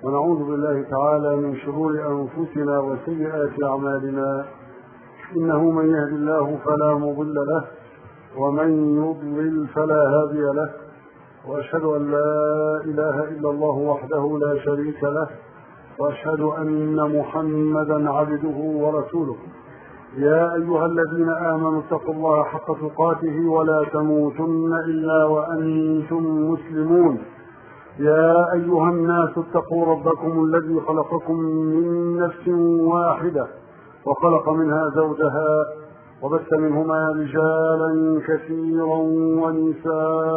ونعوذ بالله تعالى من شرور أنفسنا وسيئات أعمالنا إنه من يهد الله فلا مضل له ومن يضلل فلا هادي له وأشهد أن لا إله إلا الله وحده لا شريك له وأشهد أن محمدا عبده ورسوله يا أيها الذين آمنوا اتقوا الله حق تقاته ولا تموتن إلا وأنتم مسلمون يا أيها الناس اتقوا ربكم الذي خلقكم من نفس واحدة وخلق منها زوجها وبث منهما رجالا كثيرا ونساء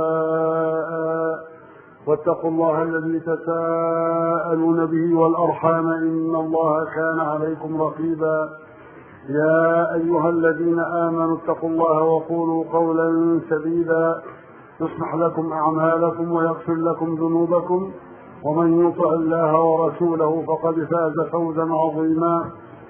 واتقوا الله الذي تساءلون به والأرحام إن الله كان عليكم رقيبا يا أيها الذين آمنوا اتقوا الله وقولوا قولا سديدا يصلح لكم أعمالكم ويغفر لكم ذنوبكم ومن يطع الله ورسوله فقد فاز فوزا عظيما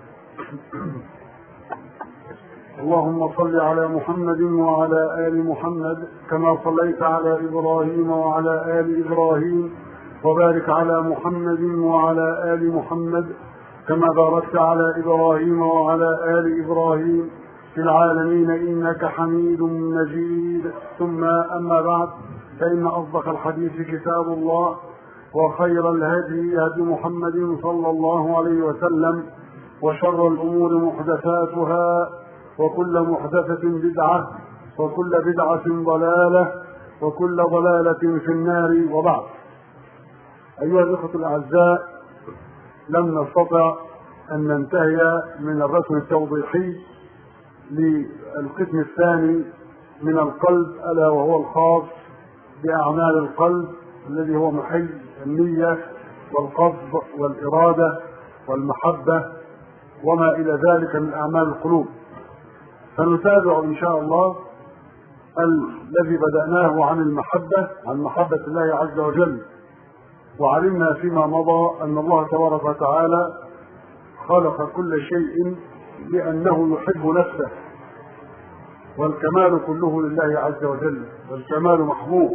اللهم صل على محمد وعلى آل محمد كما صليت على إبراهيم وعلى آل إبراهيم وبارك على محمد وعلى آل محمد كما باركت على إبراهيم وعلى آل إبراهيم في العالمين إنك حميد مجيد ثم أما بعد فإن أصدق الحديث كتاب الله وخير الهدي هدي محمد صلى الله عليه وسلم وشر الأمور محدثاتها وكل محدثة بدعة وكل بدعة ضلالة وكل ضلالة في النار وبعد أيها الإخوة الأعزاء لم نستطع أن ننتهي من الرسم التوضيحي للقسم الثاني من القلب ألا وهو الخاص بأعمال القلب الذي هو محل النية والقصد والإرادة والمحبة وما إلى ذلك من أعمال القلوب فنتابع إن شاء الله الذي بدأناه عن المحبة عن محبة الله عز وجل وعلمنا فيما مضى أن الله تبارك وتعالى خلق كل شيء لأنه يحب نفسه والكمال كله لله عز وجل والكمال محبوب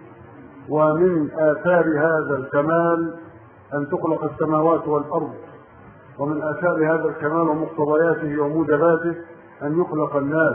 ومن آثار هذا الكمال أن تخلق السماوات والأرض ومن آثار هذا الكمال ومقتضياته وموجباته أن يخلق الناس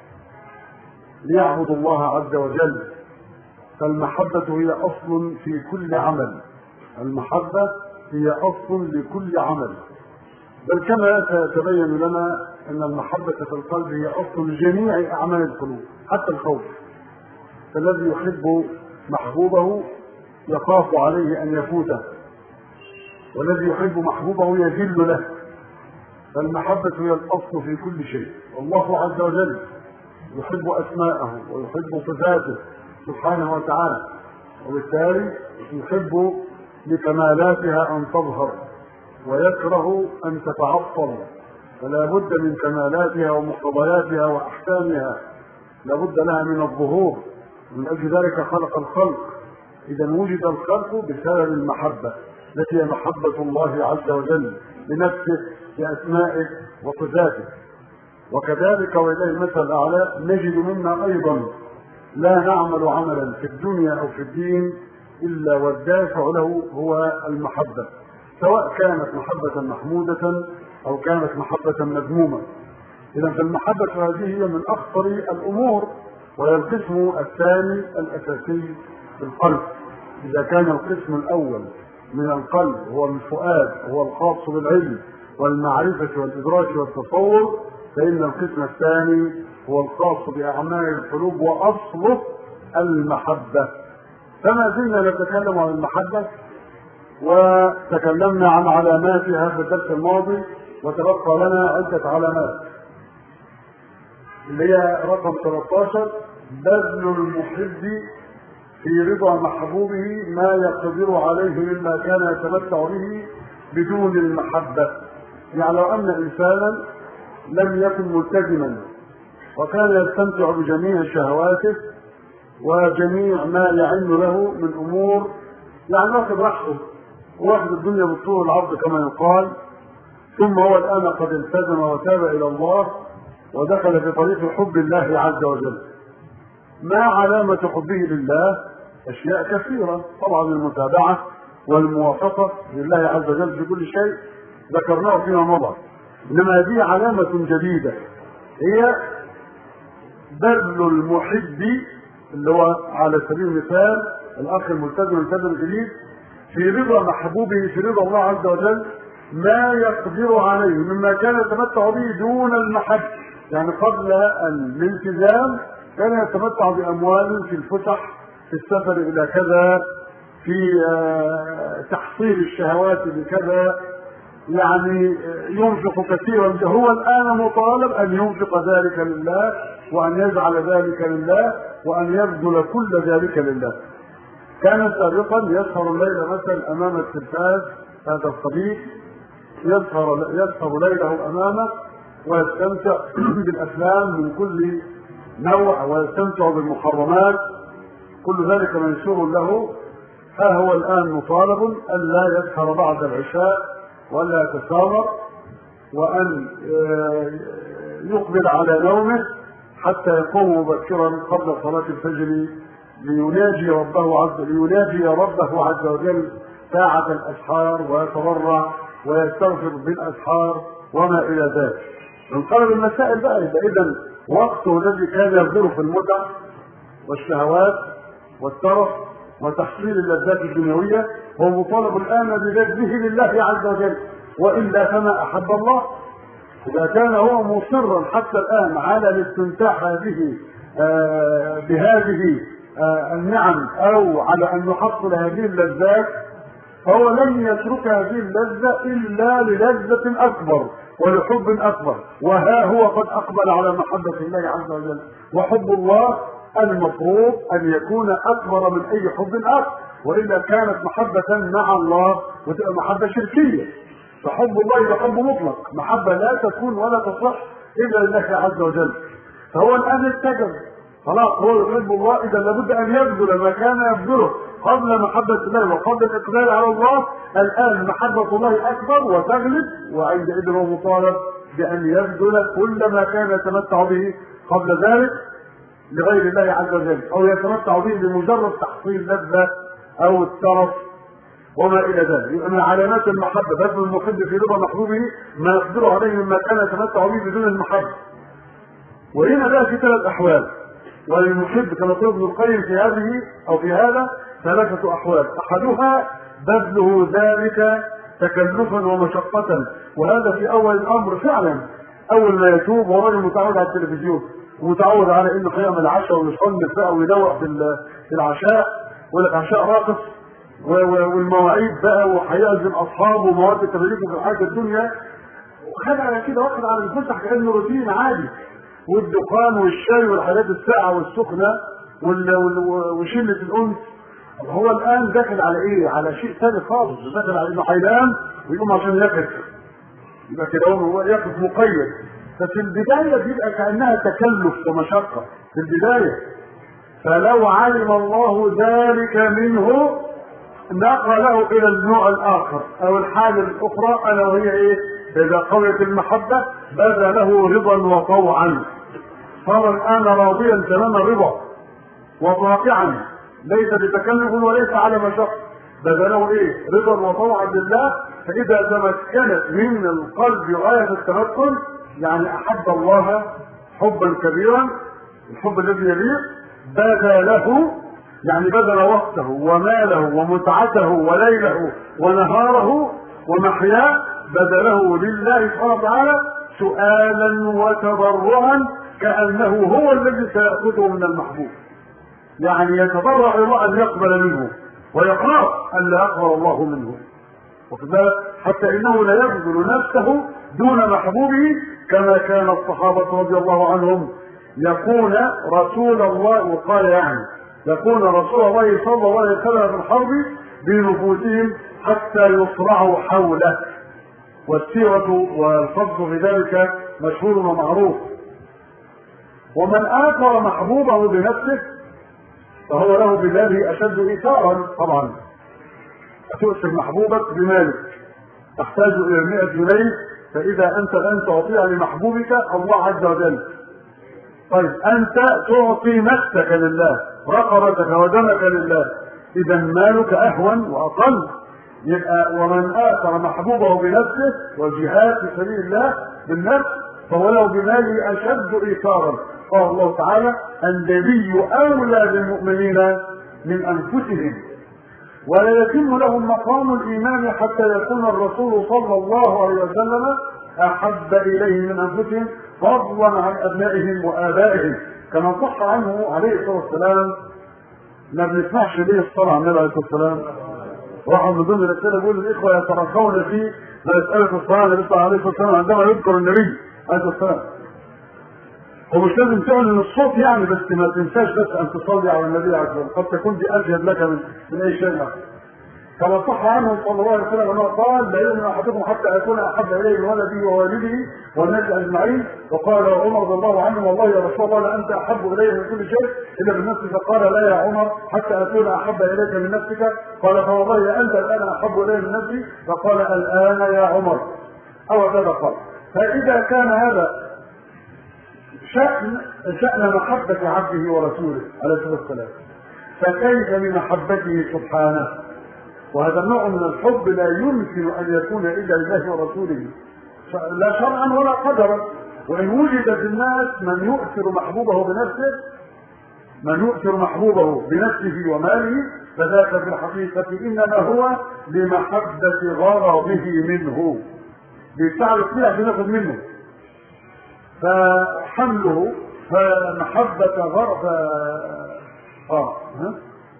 ليعبدوا الله عز وجل فالمحبة هي أصل في كل عمل المحبة هي أصل لكل عمل بل كما سيتبين لنا أن المحبة في القلب هي أصل لجميع أعمال القلوب حتى الخوف فالذي يحب محبوبه يخاف عليه أن يفوته والذي يحب محبوبه يذل له فالمحبة هي الأصل في كل شيء والله عز وجل يحب أسماءه ويحب صفاته سبحانه وتعالى وبالتالي يحب لكمالاتها أن تظهر ويكره أن تتعطل فلا بد من كمالاتها ومقتضياتها وأحكامها لا بد لها من الظهور من أجل ذلك خلق الخلق إذا وجد الخلق بسبب المحبة التي هي محبة الله عز وجل لنفسه بأسمائه وصفاته وكذلك ولله المثل الأعلى نجد منا أيضا لا نعمل عملا في الدنيا أو في الدين إلا والدافع له هو المحبة سواء كانت محبة محمودة أو كانت محبة مذمومة إذا فالمحبة هذه هي من أخطر الأمور وهي القسم الثاني الأساسي في القلب إذا كان القسم الأول من القلب هو الفؤاد هو الخاص بالعلم والمعرفة والإدراك والتصور فإن القسم الثاني هو الخاص بأعمال القلوب وأصله المحبة فما زلنا نتكلم عن المحبة وتكلمنا عن علاماتها في الدرس الماضي وتبقى لنا عدة علامات اللي هي رقم 13 بذل المحب في رضا محبوبه ما يقدر عليه مما كان يتمتع به بدون المحبة يعني لو أن إنسانا لم يكن ملتزما وكان يستمتع بجميع شهواته وجميع ما يعن له من أمور يعني واخد راحته واخد الدنيا بالطول العرض كما يقال ثم هو الآن قد التزم وتاب إلى الله ودخل في طريق حب الله عز وجل ما علامة حبه لله أشياء كثيرة طبعا المتابعة والموافقة لله عز وجل في كل شيء ذكرناه فيما مضى إنما هذه علامة جديدة هي بذل المحب اللي هو على سبيل المثال الأخ الملتزم الملتزم الجديد في رضا محبوبه في رضا الله عز وجل ما يقدر عليه مما كان يتمتع به دون المحب يعني قبل الالتزام كان يتمتع باموال في الفسح في السفر الى كذا في تحصيل الشهوات بكذا يعني ينفق كثيرا هو الان مطالب ان ينفق ذلك لله وان يجعل ذلك لله وان يبذل كل ذلك لله كان سابقا يسهر الليل مثلا امام التلفاز هذا الصديق يسهر يسهر ليله امامه ويستمتع بالافلام من كل نوع ويستمتع بالمحرمات كل ذلك منشور له ها هو الان مطالب الا يسهر بعد العشاء ولا يتسامر وان يقبل على نومه حتى يقوم مبكرا قبل صلاه الفجر ليناجي ربه عز ليناجي ربه عز وجل ساعة الأسحار ويتضرع ويستغفر بالأسحار وما إلى ذلك. انقلب المسائل بقى يبقى إذا وقته الذي كان يبذله في المتع والشهوات والترف وتحصيل اللذات الدنيوية هو مطالب الآن بجذبه لله عز وجل وإلا فما أحب الله إذا كان هو مصرا حتى الآن على الاستمتاع هذه آه بهذه آه النعم او على ان يحصل هذه اللذات فهو لن يترك هذه اللذة الا للذة اكبر ولحب اكبر وها هو قد اقبل على محبة الله عز وجل وحب الله المفروض ان يكون اكبر من اي حب اخر والا كانت محبة مع الله وتبقى محبة شركية فحب الله يبقى حب مطلق محبة لا تكون ولا تصح الا لله عز وجل فهو الان اتجه خلاص هو يحب الله اذا لابد ان يبذل ما كان يبذله قبل محبة الله وقبل الاقبال على الله الان محبة الله اكبر وتغلب وعندئذ هو مطالب بان يبذل كل ما كان يتمتع به قبل ذلك لغير الله عز وجل او يتمتع به بمجرد تحصيل لذة او الترف وما الى ذلك يبقى من علامات المحبة بذل المحب في رضا محبوبه ما يقدر عليه مما كان يتمتع به بدون المحبة وهنا بقى في ثلاث احوال وللمحب كما يقول ابن القيم في هذه او في هذا ثلاثة احوال احدها بذله ذلك تكلفا ومشقة وهذا في اول الامر فعلا اول ما يتوب هو راجل متعود على التلفزيون ومتعود على انه قيام العشاء ويصنف بقى ويدوق في العشاء ويقول لك عشاء راقص والمواعيد بقى وهيعزم اصحابه ومواد التبريد في الحياه الدنيا وخد على كده واخد على الفسح كانه روتين عادي والدخان والشاي والحاجات الساقعه والسخنه وشله الانس هو الان داخل على ايه؟ على شيء ثاني خالص داخل على انه هينام ويقوم عشان يقف يبقى كده هو يقف مقيد ففي البدايه بيبقى كانها تكلف ومشقه في البدايه فلو علم الله ذلك منه نقله الى النوع الاخر او الحاله الاخرى الا وهي ايه؟ إذا قويت المحبة بدا له رضا وطوعا صار الآن راضيا تمام الرضا وطائعا ليس بتكلف وليس على مشقة بدا له إيه؟ رضا وطوعا لله فإذا تمكنت من القلب غاية التمكن يعني أحب الله حبا كبيرا الحب الذي يليق بدا له يعني بذل وقته وماله ومتعته وليله ونهاره ومحياه بذله لله سبحانه وتعالى سؤالا وتضرعا كانه هو الذي سياخذه من المحبوب يعني يتضرع الى الله ان يقبل منه ويخاف ان لا يقبل الله منه وكذلك حتى انه لا يبذل نفسه دون محبوبه كما كان الصحابه رضي الله عنهم يكون رسول الله وقال يعني يكون رسول الله صلى الله عليه وسلم في الحرب بنفوسهم حتى يصرعوا حوله والسيرة والفضل في ذلك مشهور ومعروف ومن آثر محبوبه بنفسه فهو له بذاته أشد إيثارا طبعا تؤثر محبوبك بمالك تحتاج إلى 100 جنيه فإذا أنت لن تعطيها لمحبوبك الله عز وجل طيب أنت تعطي نفسك لله رقبتك ودمك لله إذا مالك أهون وأقل يبقى ومن آثر محبوبه بنفسه والجهاد في سبيل الله بالنفس فهو له بماله أشد إيثارا قال الله تعالى النبي أولى بالمؤمنين من أنفسهم ولا يتم لهم مقام الإيمان حتى يكون الرسول صلى الله عليه وسلم أحب إليه من أنفسهم فضلا عن أبنائهم وآبائهم كما صح عنه عليه الصلاة والسلام ما بنسمعش ليه الصلاة على النبي عليه الصلاة والسلام واحد من ضمن الأسئلة بيقول الإخوة يترخون في مسألة الصلاة النبي صلى الله عليه وسلم عندما يذكر النبي عليه الصلاة والسلام ومش لازم تعلن الصوت يعني بس ما تنساش بس ان تصلي على النبي عليه الصلاه والسلام قد تكون دي اجهد لك من, من اي شيء اخر كما صح عنه صلى الله عليه وسلم انه قال لا يؤمن احدكم حتى اكون احب اليه من ولده ووالده والناس اجمعين وقال عمر رضي الله عنه والله يا رسول الله لانت احب الي من كل شيء الا من نفسك قال لا يا عمر حتى اكون احب اليك من نفسك قال فوالله انت الان احب الي من نفسي فقال الان يا عمر او هذا قال فاذا كان هذا شأن شأن محبة عبده ورسوله عليه الصلاة والسلام فكيف بمحبته سبحانه وهذا النوع من الحب لا يمكن أن يكون إلا لله ورسوله لا شرعا ولا قدرا وإن وجد في الناس من يؤثر محبوبه بنفسه من يؤثر محبوبه بنفسه وماله فذاك في الحقيقة إنما هو لمحبة غرضه منه بيستعرض فيها عشان ياخد منه فحمله فمحبة غرب اه ها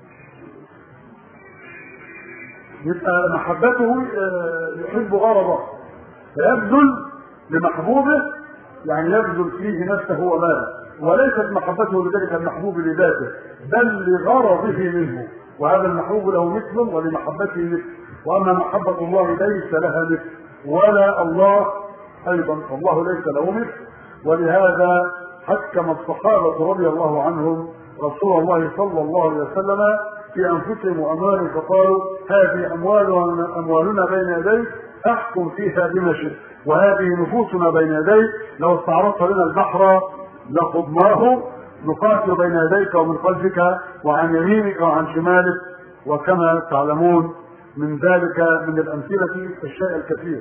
يبقى محبته يحب غرضه فيبذل لمحبوبه يعني يبذل فيه نفسه وماله وليست محبته لذلك المحبوب لذاته بل لغرضه منه وهذا المحبوب له مثل ولمحبته مثل واما محبه الله ليس لها مثل ولا الله ايضا الله ليس له مثل ولهذا حكم الصحابة رضي الله عنهم رسول الله صلى الله عليه وسلم في أنفسهم وأموالهم فقالوا هذه أموالنا أموالنا بين يديك احكم فيها بما شئت وهذه نفوسنا بين يديك لو استعرضت لنا البحر لخضناه نقاتل بين يديك ومن خلفك وعن يمينك وعن شمالك وكما تعلمون من ذلك من الأمثلة الشيء الكثير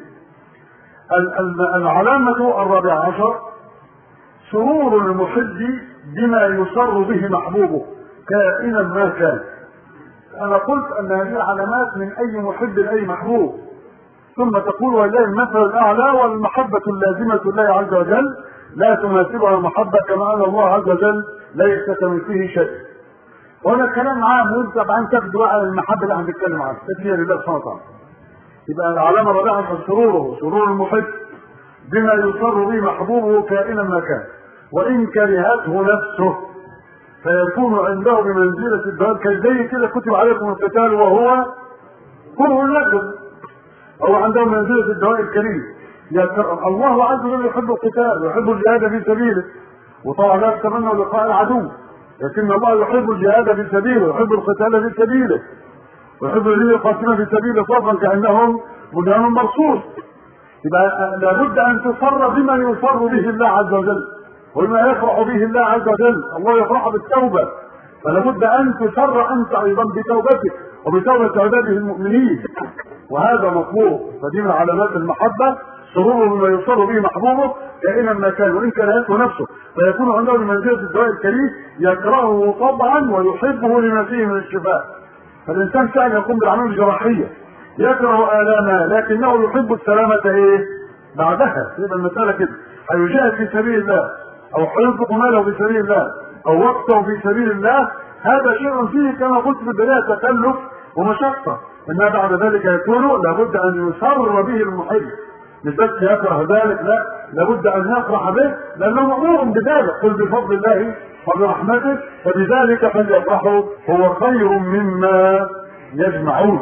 العلامة الرابعة عشر سرور المحب بما يسر به محبوبه كائنا ما كان انا قلت ان هذه العلامات من اي محب لاي محبوب ثم تقول ولله المثل الاعلى والمحبه اللازمه لله عز وجل لا تماثلها المحبه كما ان الله عز وجل ليس كمثله شيء وهذا كلام عام وانت طبعا تاخد بقى المحبه اللي احنا بنتكلم عنها تسميه لله سبحانه وتعالى يبقى العلامه الرابعه سروره سرور المحب بما يسر به محبوبه كائنا ما كان وان كرهته نفسه فيكون عنده بمنزله الدوام كالزي كده كتب عليكم القتال وهو كره لكم هو عنده منزله الدواء الكريم الله عز وجل يحب القتال ويحب الجهاد في سبيله وطبعا لا يتمنى لقاء العدو لكن الله يحب الجهاد في سبيله ويحب القتال في سبيله ويحب الذين يقاتلون في سبيله صفا كانهم بنيان مرصوص يبقى لابد ان تصر بما يصر به الله عز وجل وبما يفرح به الله عز وجل الله يفرح بالتوبه فلابد ان تسر انت ايضا بتوبتك وبتوبه عباده المؤمنين وهذا مطلوب فدي من علامات المحبه سرور بما يصر به محبوبه كائنا ما كان وان كرهته نفسه فيكون عنده بمنزله الدواء الكريم يكرهه طبعا ويحبه لما فيه من الشفاء فالانسان فعلا يقوم بالاعمال الجراحيه يكره الامها لكنه يحب السلامه ايه؟ بعدها يبقى المساله كده هيجاهد في سبيل الله او هينفق ماله في سبيل الله او وقته في سبيل الله هذا شيء فيه كما قلت في البدايه تكلف ومشقه انما بعد ذلك يكون لابد ان يسر به المحب مش بس يكره ذلك لا لابد ان يفرح به لانه مامور بذلك قل بفضل الله وبرحمته فبذلك فليفرحوا هو خير مما يجمعون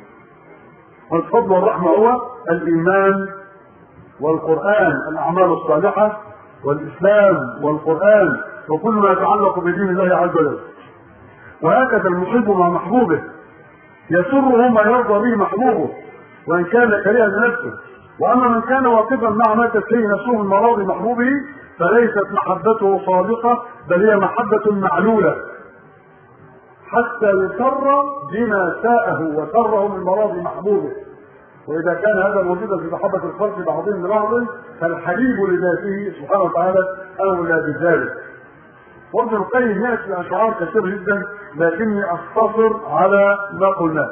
والفضل والرحمه هو الايمان والقران الاعمال الصالحه والاسلام والقران وكل ما يتعلق بدين الله عز وجل وهكذا المحب مع محبوبه يسره ما يرضى به محبوبه وان كان كريها لنفسه واما من كان واقفا مع ما تشتهي نفسه من مراضي محبوبه فليست محبته صادقه بل هي محبه معلوله حتى يسر بما ساءه وسره من مراضي محبوبه واذا كان هذا موجودا في محبه الخلق بعضهم لبعض فالحبيب لذاته سبحانه وتعالى اولى بذلك وابن القيم ياتي اشعار كثير جدا لكني اختصر على ما قلناه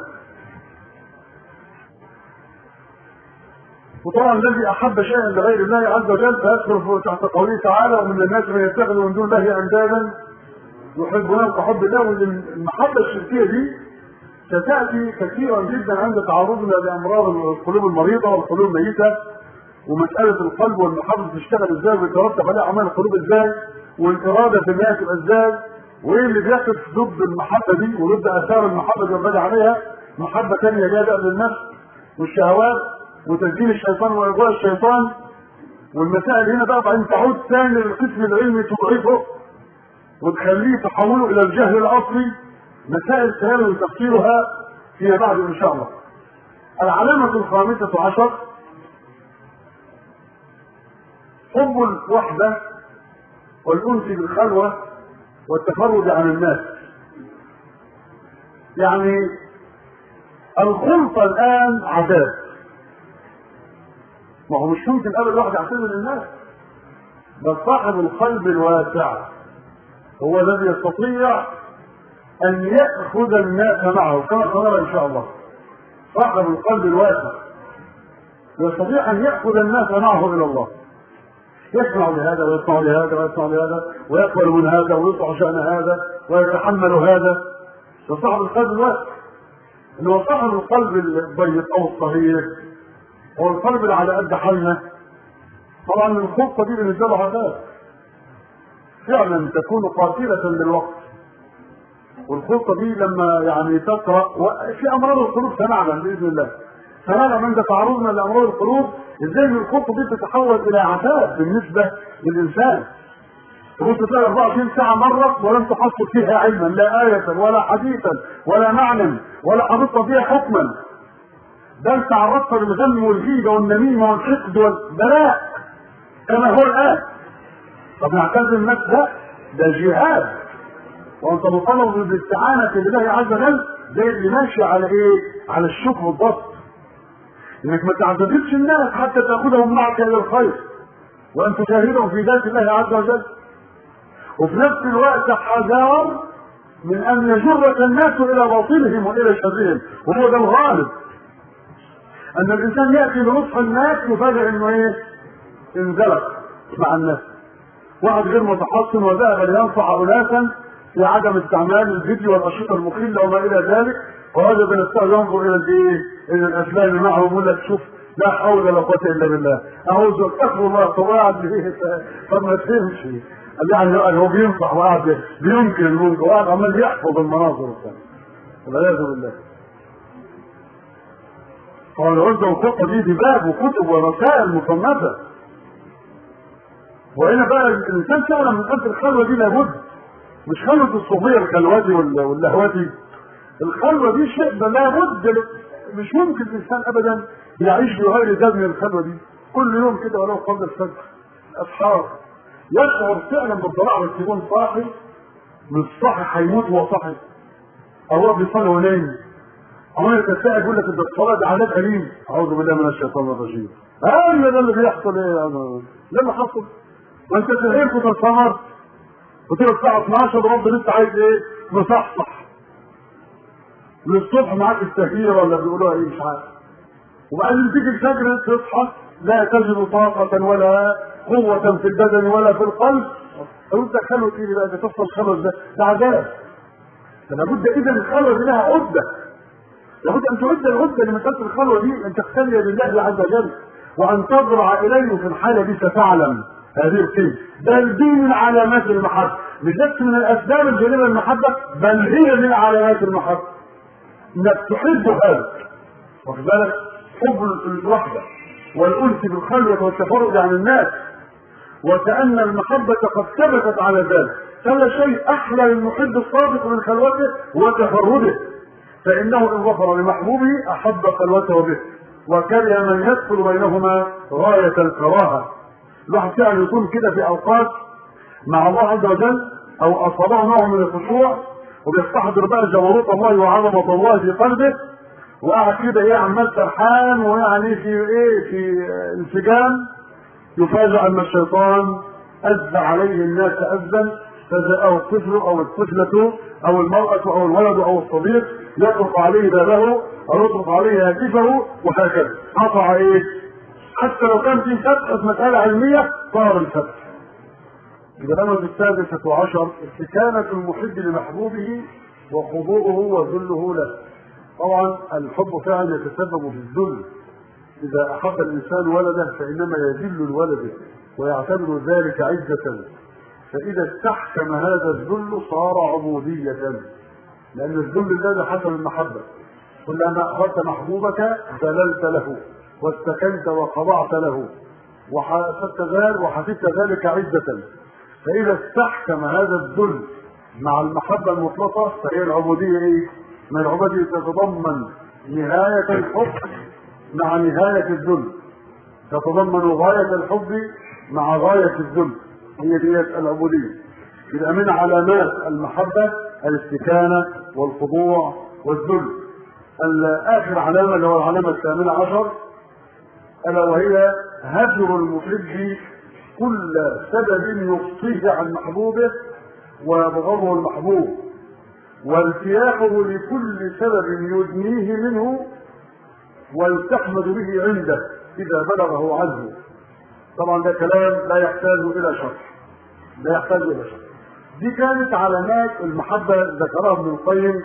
وطبعا الذي احب شيئا لغير الله عز وجل فيدخل تحت قوله تعالى ومن الناس من يتخذ من دون الله اندادا يحبونهم كحب الله والمحبه الشركيه دي ستاتي كثيرا جدا عند تعرضنا لامراض القلوب المريضه والقلوب الميته ومساله القلب والمحبه تشتغل ازاي ويترتب عليها اعمال القلوب ازاي والاراده في النهايه تبقى ازاي وايه اللي بيحدث ضد المحبه دي وضد اثار المحبه اللي بنبني عليها محبه ثانيه جايه بقى للنفس والشهوات وتسجيل الشيطان وإرضاء الشيطان والمسائل هنا بقى بعدين تعود ثاني للقسم العلمي تضعفه وتخليه تحوله إلى الجهل الأصلي مسائل سهلة تفسيرها فيما بعد إن شاء الله. العلامة الخامسة عشر حب الوحدة والأنس بالخلوة والتفرد عن الناس. يعني الخلطة الآن عذاب ما هو مش ممكن ابدا الواحد يعتذر للناس بل صاحب القلب الواسع هو الذي يستطيع ان ياخذ الناس معه كما سنرى ان شاء الله صاحب القلب الواسع يستطيع ان ياخذ الناس معه الى الله يسمع لهذا ويسمع لهذا ويسمع لهذا ويقبل من هذا ويطع شان هذا ويتحمل هذا ده صاحب القلب الواسع اللي هو صاحب القلب الضيق او الصغير هو القلب اللي على قد حالنا طبعا الخطه دي بالنسبه له عذاب فعلا تكون قاتله للوقت والخطه دي لما يعني تقرا في امراض القلوب سنعلم باذن الله سنعلم عند تعرضنا لامراض القلوب ازاي ان الخطه دي تتحول الى عذاب بالنسبه للانسان تبص تلاقي 24 ساعة مرت ولم تحصل فيها علما لا آية ولا حديثا ولا معنى ولا حفظت فيها حكما بل تعرضت للغم والغيبة والنميمة والحقد والبلاء كما هو الآن طب نعتذر الناس ده ده جهاد وانت مطالب بالاستعانة بالله عز وجل زي اللي ماشي على ايه؟ على الشكر والضبط انك ما تعتذرش الناس حتى تاخذهم معك الى الخير وان تشاهدهم في ذات الله عز وجل وفي نفس الوقت حذار من ان يجرك الناس الى باطلهم والى شرهم وهو ده الغالب ان الانسان ياتي بنصح الناس يفاجئ انه ايه؟ انزلق مع الناس. واحد غير متحصن وذهب لينصح اناسا في عدم استعمال الفيديو والاشرطه المخله وما الى ذلك ووجد نفسه ينظر الى الايه؟ الى الافلام اللي معه يقول لك شوف لا حول ولا قوه الا بالله اعوذ استغفر الله طب قاعد ليه؟ طب ما تفهمش يعني هو بينصح وقاعد بينكر المنكر وقاعد عمال يحفظ المناظر والكلام والعياذ بالله طبعا العزة والخطة دي دي باب وكتب ورسائل مصنفة وهنا بقى الإنسان فعلا من قلب الخلوة دي لابد مش خلوة الصوفية الخلواتي واللهواتي الخلوة دي شيء لابد مش ممكن الإنسان أبدا يعيش بغير ذنب من الخلوة دي كل يوم كده ولو قبل الفجر أسحار يشعر فعلا بالضراعة بس يكون صاحي مش صاحي هيموت وهو صاحي أو هو بيصلي ونايم عمال تتساءل يقول لك ده الصلاه ده عذاب اليم اعوذ بالله من الشيطان الرجيم ايوه ده اللي بيحصل ايه يا ده اللي حصل وانت سهرت وتتسهر وتبقى الساعه 12 رب لسه عايز ايه مصحصح للصبح معاك التهيئه ولا بيقولوها ايه مش عارف وبعدين تيجي الفجر تصحى لا تجد طاقة ولا قوة في البدن ولا في القلب لو انت خلوة ايه بقى تفصل خلوة ده ده عذاب فلابد اذا الخلوة دي لها عدة لابد ان تعد العده لمساله الخلوه دي ان تختلي بالله عز وجل وان تضرع اليه في الحاله دي ستعلم هذه القيمه بل دي من علامات المحبه مش بس من الاسباب الجانبه للمحبه بل هي من علامات المحبه انك تحب هذا واخد بالك حب الوحده والانس بالخلوه والتفرد عن الناس وكان المحبه قد ثبتت على ذلك فلا شيء احلى للمحب الصادق من خلوته وتفرده فإنه إن ظفر لمحبوبه أحب خلوته به وكره من يدخل بينهما غاية الكراهة الواحد فعلا يكون كده في أوقات مع الله عز وجل أو أصابه نوع من الخشوع وبيستحضر بقى جبروت الله وعظمه الله في قلبه وقاعد كده ايه عمال سرحان ويعني في ايه في انسجام يفاجأ ان الشيطان أز عليه الناس أزا فجاءه الطفل أو الطفلة أو المرأة أو الولد أو الصديق يطرق عليه بابه أو يطرق عليه هاتفه وهكذا قطع إيه؟ حتى لو كان في فتح في مسألة علمية طار الفتح. يبقى الأمر السادسة عشر استكانة المحب لمحبوبه وخضوعه وذله له. طبعا الحب فعلا يتسبب في الذل. إذا أحب الإنسان ولده فإنما يذل الولد ويعتبر ذلك عزة فإذا استحكم هذا الذل صار عبودية لأن الذل الذي حسب المحبة كلما أخذت محبوبك ذللت له واستكنت وخضعت له وحسبت ذلك وحسبت ذلك عزة فإذا استحكم هذا الذل مع المحبة المطلقة فهي العبودية إيه؟ ما العبودية تتضمن نهاية الحب مع نهاية الذل تتضمن غاية الحب مع غاية الذل هي دي العبودية يبقى من علامات المحبة الاستكانة والخضوع والذل آخر علامة اللي هو العلامة الثامنة عشر ألا وهي هجر المحب كل سبب يفصيه عن محبوبه ويبغضه المحبوب وارتياحه لكل سبب يدنيه منه ويستحمد به عنده إذا بلغه عنه طبعا ده كلام لا يحتاج الى شرح لا يحتاج الى شرح دي كانت علامات المحبه ذكرها ابن القيم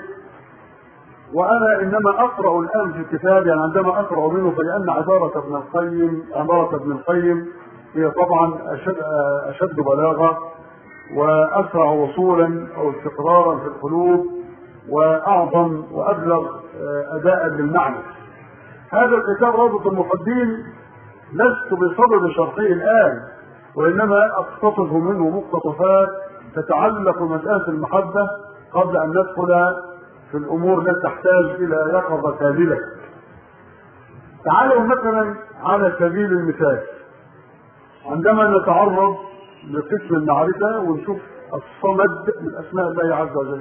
وانا انما اقرا الان في الكتاب يعني عندما اقرا منه فلان عباره ابن القيم عباره ابن القيم هي طبعا اشد اشد بلاغه واسرع وصولا او استقرارا في القلوب واعظم وابلغ اداء للمعنى هذا الكتاب روضه المحبين لست بصدد شرحه الآن وإنما أقتطف منه مقتطفات تتعلق بمسألة المحبة قبل أن ندخل في الأمور التي تحتاج إلى يقظة كاملة. تعالوا مثلا على سبيل المثال عندما نتعرض لقسم المعرفة ونشوف الصمد من أسماء الله عز وجل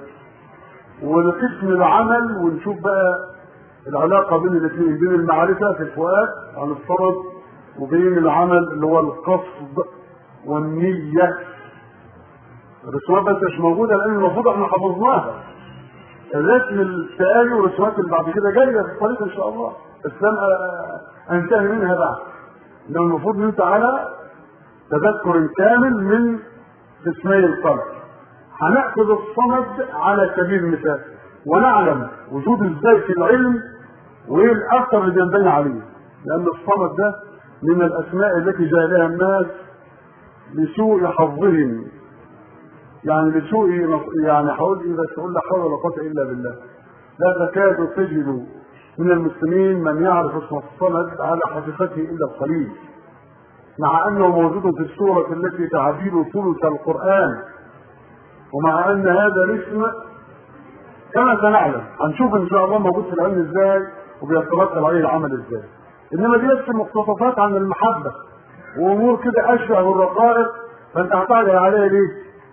ولقسم العمل ونشوف بقى العلاقة بين الاثنين بين المعرفة في الفؤاد عن الصمد وبين العمل اللي هو القصد والنية الرسومات بس مش موجودة لأن المفروض احنا حفظناها الرسم التالي والرسومات اللي بعد كده جاية في الطريق إن شاء الله بس لم أنتهي منها بعد إنما المفروض أن أنت على تذكر كامل من اسمي القلب هنأخذ الصمد على سبيل المثال ونعلم وجود ازاي في العلم وايه الاثر اللي بينبني عليه لان الصمد ده من الاسماء التي جاء الناس لسوء حظهم يعني لسوء يعني حول اذا تقول لا حول ولا قوه الا بالله لا تكاد تجد من المسلمين من يعرف اسم الصمد على حقيقته الا القليل مع انه موجود في السوره التي تعديل ثلث القران ومع ان هذا الاسم كما سنعلم هنشوف ان شاء الله موجود في العلم ازاي وبيترتب عليه العمل ازاي انما دي بس مقتطفات عن المحبه وامور كده اشبه بالرقائق فانت هتعرض عليها ليه؟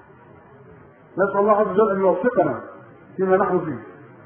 نسال الله عز وجل ان يوفقنا فيما نحن فيه.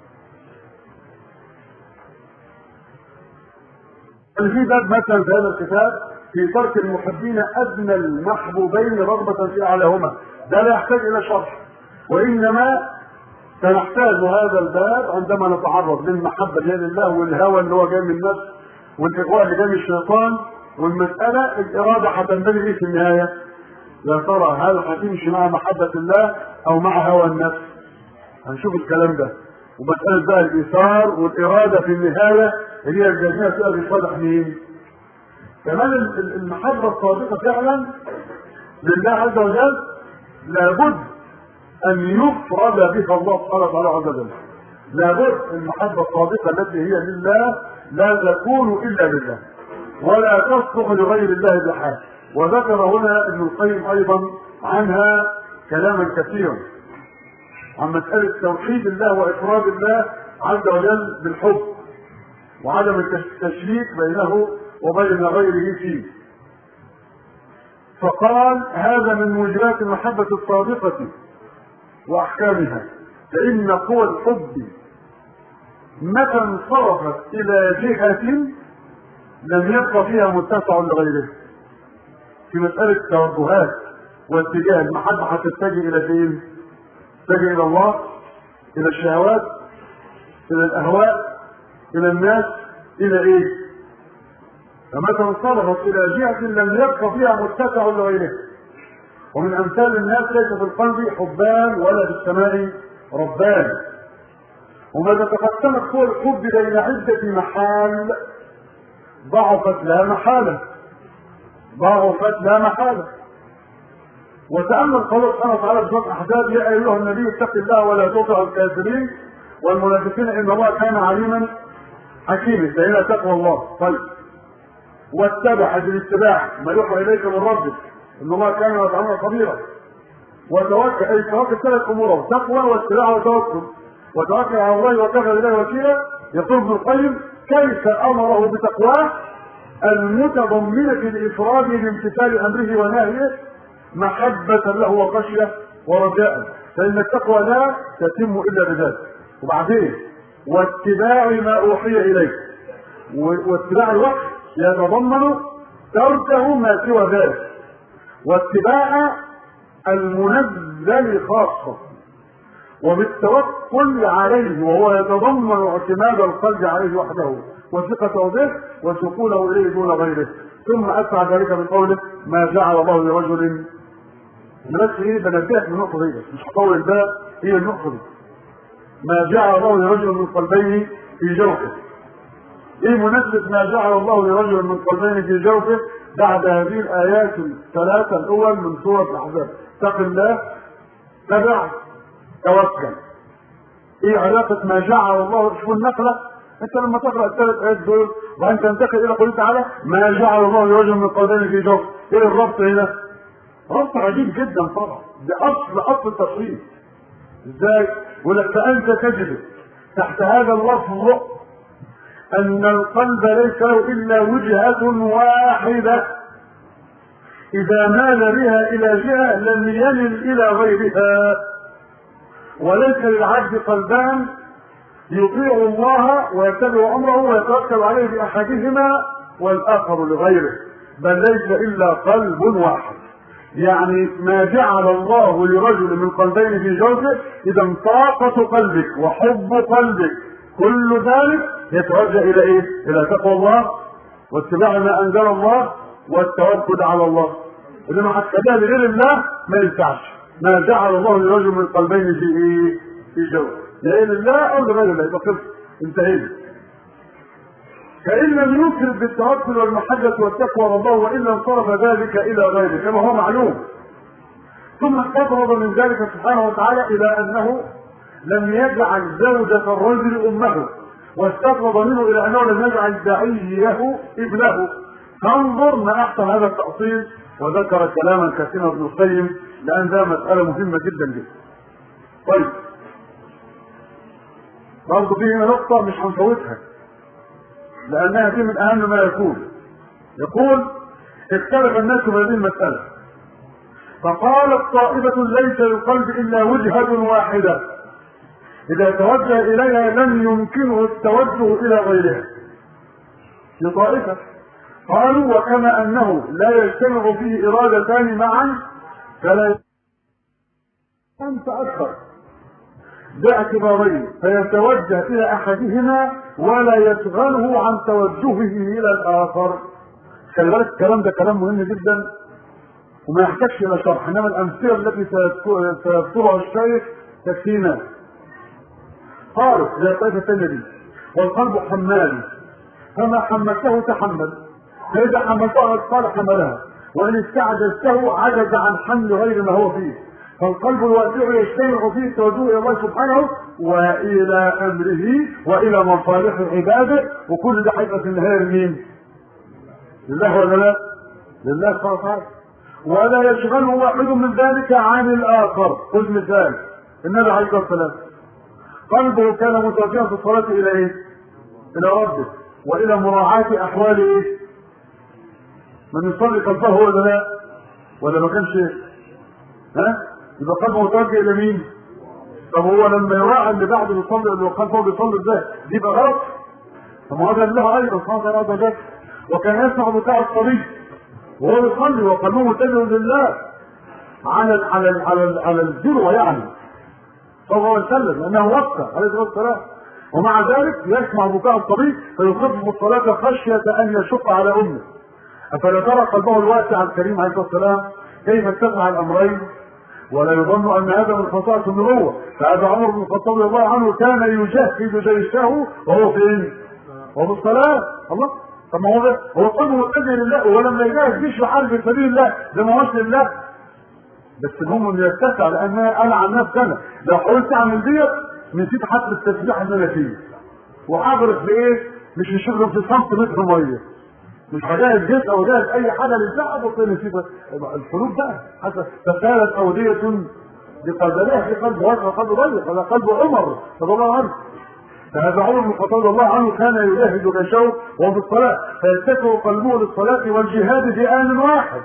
في باب مثلا في هذا الكتاب في ترك المحبين ادنى المحبوبين رغبه في اعلاهما ده لا يحتاج الى شرح وانما سنحتاج هذا الباب عندما نتعرض للمحبه اللي لله والهوى اللي هو جاي من النفس والاغواء اللي جاي من الشيطان والمساله الاراده هتنبني ايه في النهايه؟ يا ترى هل هتمشي مع محبه الله او مع هوى النفس؟ هنشوف الكلام ده ومساله بقى الايثار والاراده في النهايه اللي هي الجميع تبقى بصالح مين؟ كمان المحبه الصادقه فعلا لله عز وجل لابد ان يفرد بها الله سبحانه وتعالى عز وجل لابد المحبه الصادقه التي هي لله لا تكون الا لله ولا تصلح لغير الله بحال وذكر هنا ابن القيم ايضا عنها كلاما كثيرا عن مساله توحيد الله وافراد الله عز وجل بالحب وعدم التشريك بينه وبين غيره فيه فقال هذا من موجبات المحبه الصادقه واحكامها فإن قوى الحب متى انصرفت إلى جهة لم يبقى فيها متسع لغيره في مسألة التوجهات واتجاه المحبة هتتجه إلى فين؟ تتجه إلى الله إلى الشهوات إلى الأهواء إلى الناس إلى إيه؟ فمتى انصرفت إلى جهة لم يبقى فيها متسع لغيره ومن أمثال الناس ليس في القلب حبان ولا في السماء ربان وماذا تقسمت قوى الحب بين عدة محال ضعفت لا محالة ضعفت لا محالة وتأمل قوله سبحانه وتعالى في سورة الأحزاب يا أيها النبي اتق الله ولا تطع الكافرين والمنافقين إن الله كان عليما حكيما فهنا تقوى الله طيب واتبع في الاتباع ما يوحى إليك من ربك إن الله كان يتعامل خبيرا وتوكل أي توكل ثلاث أمور تقوى واتباع وتوكل وتوكل على الله وكفى بالله وكيلا يقول ابن القيم كيف امره بتقواه المتضمنة لإفراده بامتثال أمره ونهيه محبة له وخشية ورجاء فإن التقوى لا تتم إلا بذلك وبعدين واتباع ما أوحي إليه واتباع الوحي يتضمن تركه ما سوى ذلك واتباع المنزل خاصة وبالتوكل عليه وهو يتضمن اعتماد القلب عليه وحده وثقته به وسكونه اليه دون غيره ثم اتبع ذلك بقوله ما جعل الله لرجل بس ايه بنبهك من النقطه دي مش هطول الباب هي النقطه دي ما جعل الله لرجل من قلبين في جوفه ايه مناسبة ما جعل الله لرجل من قلبين في جوفه بعد هذه الايات الثلاثة الاول من سورة الاحزاب اتق الله تبع توكل ايه علاقة ما جعل الله شوف النقلة انت لما تقرأ الثلاث ايات دول وبعدين تنتقل الى قوله تعالى ما جعل الله لرجل من قلبين في جوف ايه الربط هنا؟ ربط عجيب جدا طبعا ده اصل اصل التصريف ازاي؟ يقول لك فانت تجد تحت هذا اللفظ ان القلب ليس له الا وجهة واحدة اذا مال بها الى جهة لم يمل الى غيرها وليس للعبد قلبان يطيع الله ويتبع امره ويتوكل عليه باحدهما والاخر لغيره بل ليس الا قلب واحد يعني ما جعل الله لرجل من قلبين في جوفه اذا طاقة قلبك وحب قلبك كل ذلك يتوجه الى ايه؟ الى تقوى الله واتباع ما انزل الله والتوكل على الله انما حتى لغير الله ما ينفعش ما جعل الله لرجل من قلبين في ايه؟ في جوف لا لله او لغير الله يبقى خلص انتهينا فإن لم يكرم بالتوكل والمحبة والتقوى ربه وإلا انصرف ذلك إلى غيره كما هو معلوم ثم استطرد من ذلك سبحانه وتعالى إلى أنه لم يجعل زوجة الرجل أمه واستطرد منه إلى أنه لم يجعل داعيه ابنه فانظر ما أحسن هذا التأصيل وذكر كلاما كثيرا ابن القيم لأن ذا مسألة مهمة جدا جدا. طيب برضه في هنا نقطة مش هنفوتها لأنها دي من أهم ما يكون يقول اختلف الناس في هذه المسألة فقالت طائفة ليس للقلب إلا وجهة واحدة إذا توجه إليها لم يمكنه التوجه إلى غيرها لطائفة قالوا وكما أنه لا يجتمع فيه إرادتان معا فلا أنت أكثر باعتبارين فيتوجه الى احدهما ولا يشغله عن توجهه الى الاخر خلي بالك الكلام ده كلام مهم جدا وما يحتاجش الى شرح انما الامثله التي سيذكرها الشيخ تكفينا قالوا زي الطائفه الثانيه دي والقلب حمال فما حملته تحمل فاذا حملته قال حملها وان استعجزته عجز عن حمل غير ما هو فيه فالقلب الواسع يجتمع فيه التوجه الى الله سبحانه والى امره والى مصالح عباده وكل ده هيبقى في النهايه لمين؟ لله ولا لا؟ لله سبحانه وتعالى ولا يشغله واحد من ذلك عن الاخر خذ مثال النبي عليه الصلاه والسلام قلبه كان متوجها في الصلاه الى ايه؟ الى ربه والى مراعاه احوال ايه؟ من يصلي خلفه ولا لا؟ ولا ما كانش ها؟ يبقى قلبه متوجه الى مين؟ طب هو لما يراعي اللي بعده بيصلي اللي خلفه بيصلي ازاي؟ دي بقى غلط طب ما هذا الله ايضا سبحانه وتعالى ده وكان يسمع بتاع الصليب وهو يصلي وقلبه متجه لله على ال على ال على ال على الذروه يعني صلى الله عليه وسلم لانه وقت عليه الصلاه والسلام ومع ذلك يسمع بكاء الصبي فيخفف الصلاه خشيه ان يشق على امه افلا ترى قلبه الواسع الكريم عليه الصلاه والسلام كيف اتبع الامرين ولا يظن ان هذا من خصائص النبوه فهذا عمر بن الخطاب رضي الله عنه كان يجهز جيشه وهو فين؟ وهو بالصلاه الله طب ما هو ده هو قلبه متجه لله ولما يجاهد جيش حرب في سبيل الله ده ما هوش لله بس المهم انه يتسع لان انا عن نفسي انا لو حاولت اعمل ديت نسيت حتى التسبيح اللي انا فيه وحضرت في ايه؟ مش هشغل في سنتيمتر ميه مش هجهز جزء او جهز اي حاجه للزعب وكل نسيت الحروب بقى حتى فكانت اوديه بقدرها في قلب واسع قلب ضيق هذا قلب عمر رضي الله عنه فهذا عمر بن الخطاب رضي الله عنه كان يجاهد جيشه وهو في الصلاه فيتسع قلبه للصلاه والجهاد في ان واحد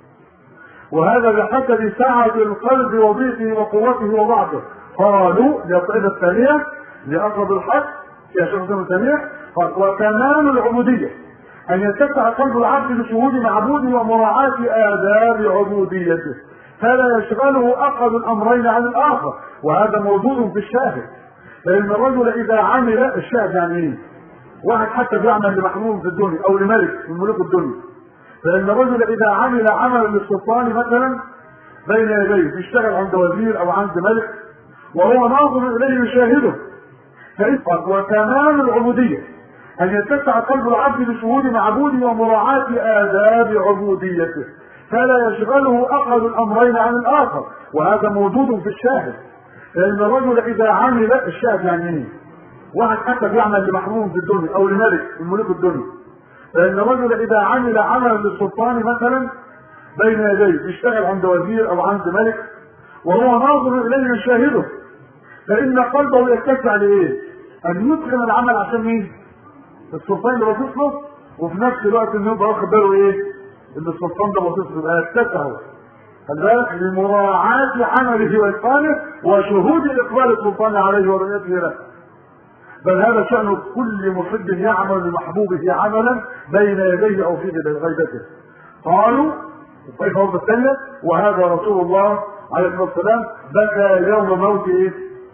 وهذا بحسب سعة القلب وضيقه وقوته وضعفه قالوا للقاعدة الثانية لأقرب الحق يا شيخ ابن تيمية وكمال العبودية أن يتسع قلب العبد لشهود معبوده ومراعاة آداب عبوديته فلا يشغله أحد الأمرين عن الآخر وهذا موجود في الشاهد فإن الرجل إذا عمل الشاهد يعني إيه؟ واحد حتى بيعمل لمحمود في الدنيا أو لملك من ملوك الدنيا فإن الرجل إذا عمل عملا للسلطان مثلا بين يديه بيشتغل عند وزير أو عند ملك وهو ناظر إليه يشاهده فإفقد وكمال العبودية أن يتسع قلب العبد بشهود معبوده ومراعاة آداب عبوديته فلا يشغله أحد الأمرين عن الآخر وهذا موجود في الشاهد لأن الرجل إذا عمل الشاهد يعني إيه؟ واحد حتى بيعمل لمحمود في الدنيا أو لملك من ملوك الدنيا فإن الرجل إذا عمل عملا للسلطان مثلا بين يديه بيشتغل عند وزير أو عند ملك وهو ناظر إليه يشاهده فإن قلبه يتسع لإيه؟ أن يتقن العمل عشان مين؟ السلطان اللي باصص له وفي نفس الوقت إنه يبقى واخد باله إيه؟ إن السلطان ده باصص له يبقى يتسع خلي بالك لمراعاة عمله وإتقانه وشهود إقبال السلطان عليه ورؤيته له بل هذا شأن كل محب يعمل لمحبوبه عملا بين يديه أو في غيبته قالوا كيف هو الثانية وهذا رسول الله عليه الصلاة والسلام بكى يوم موت إيه؟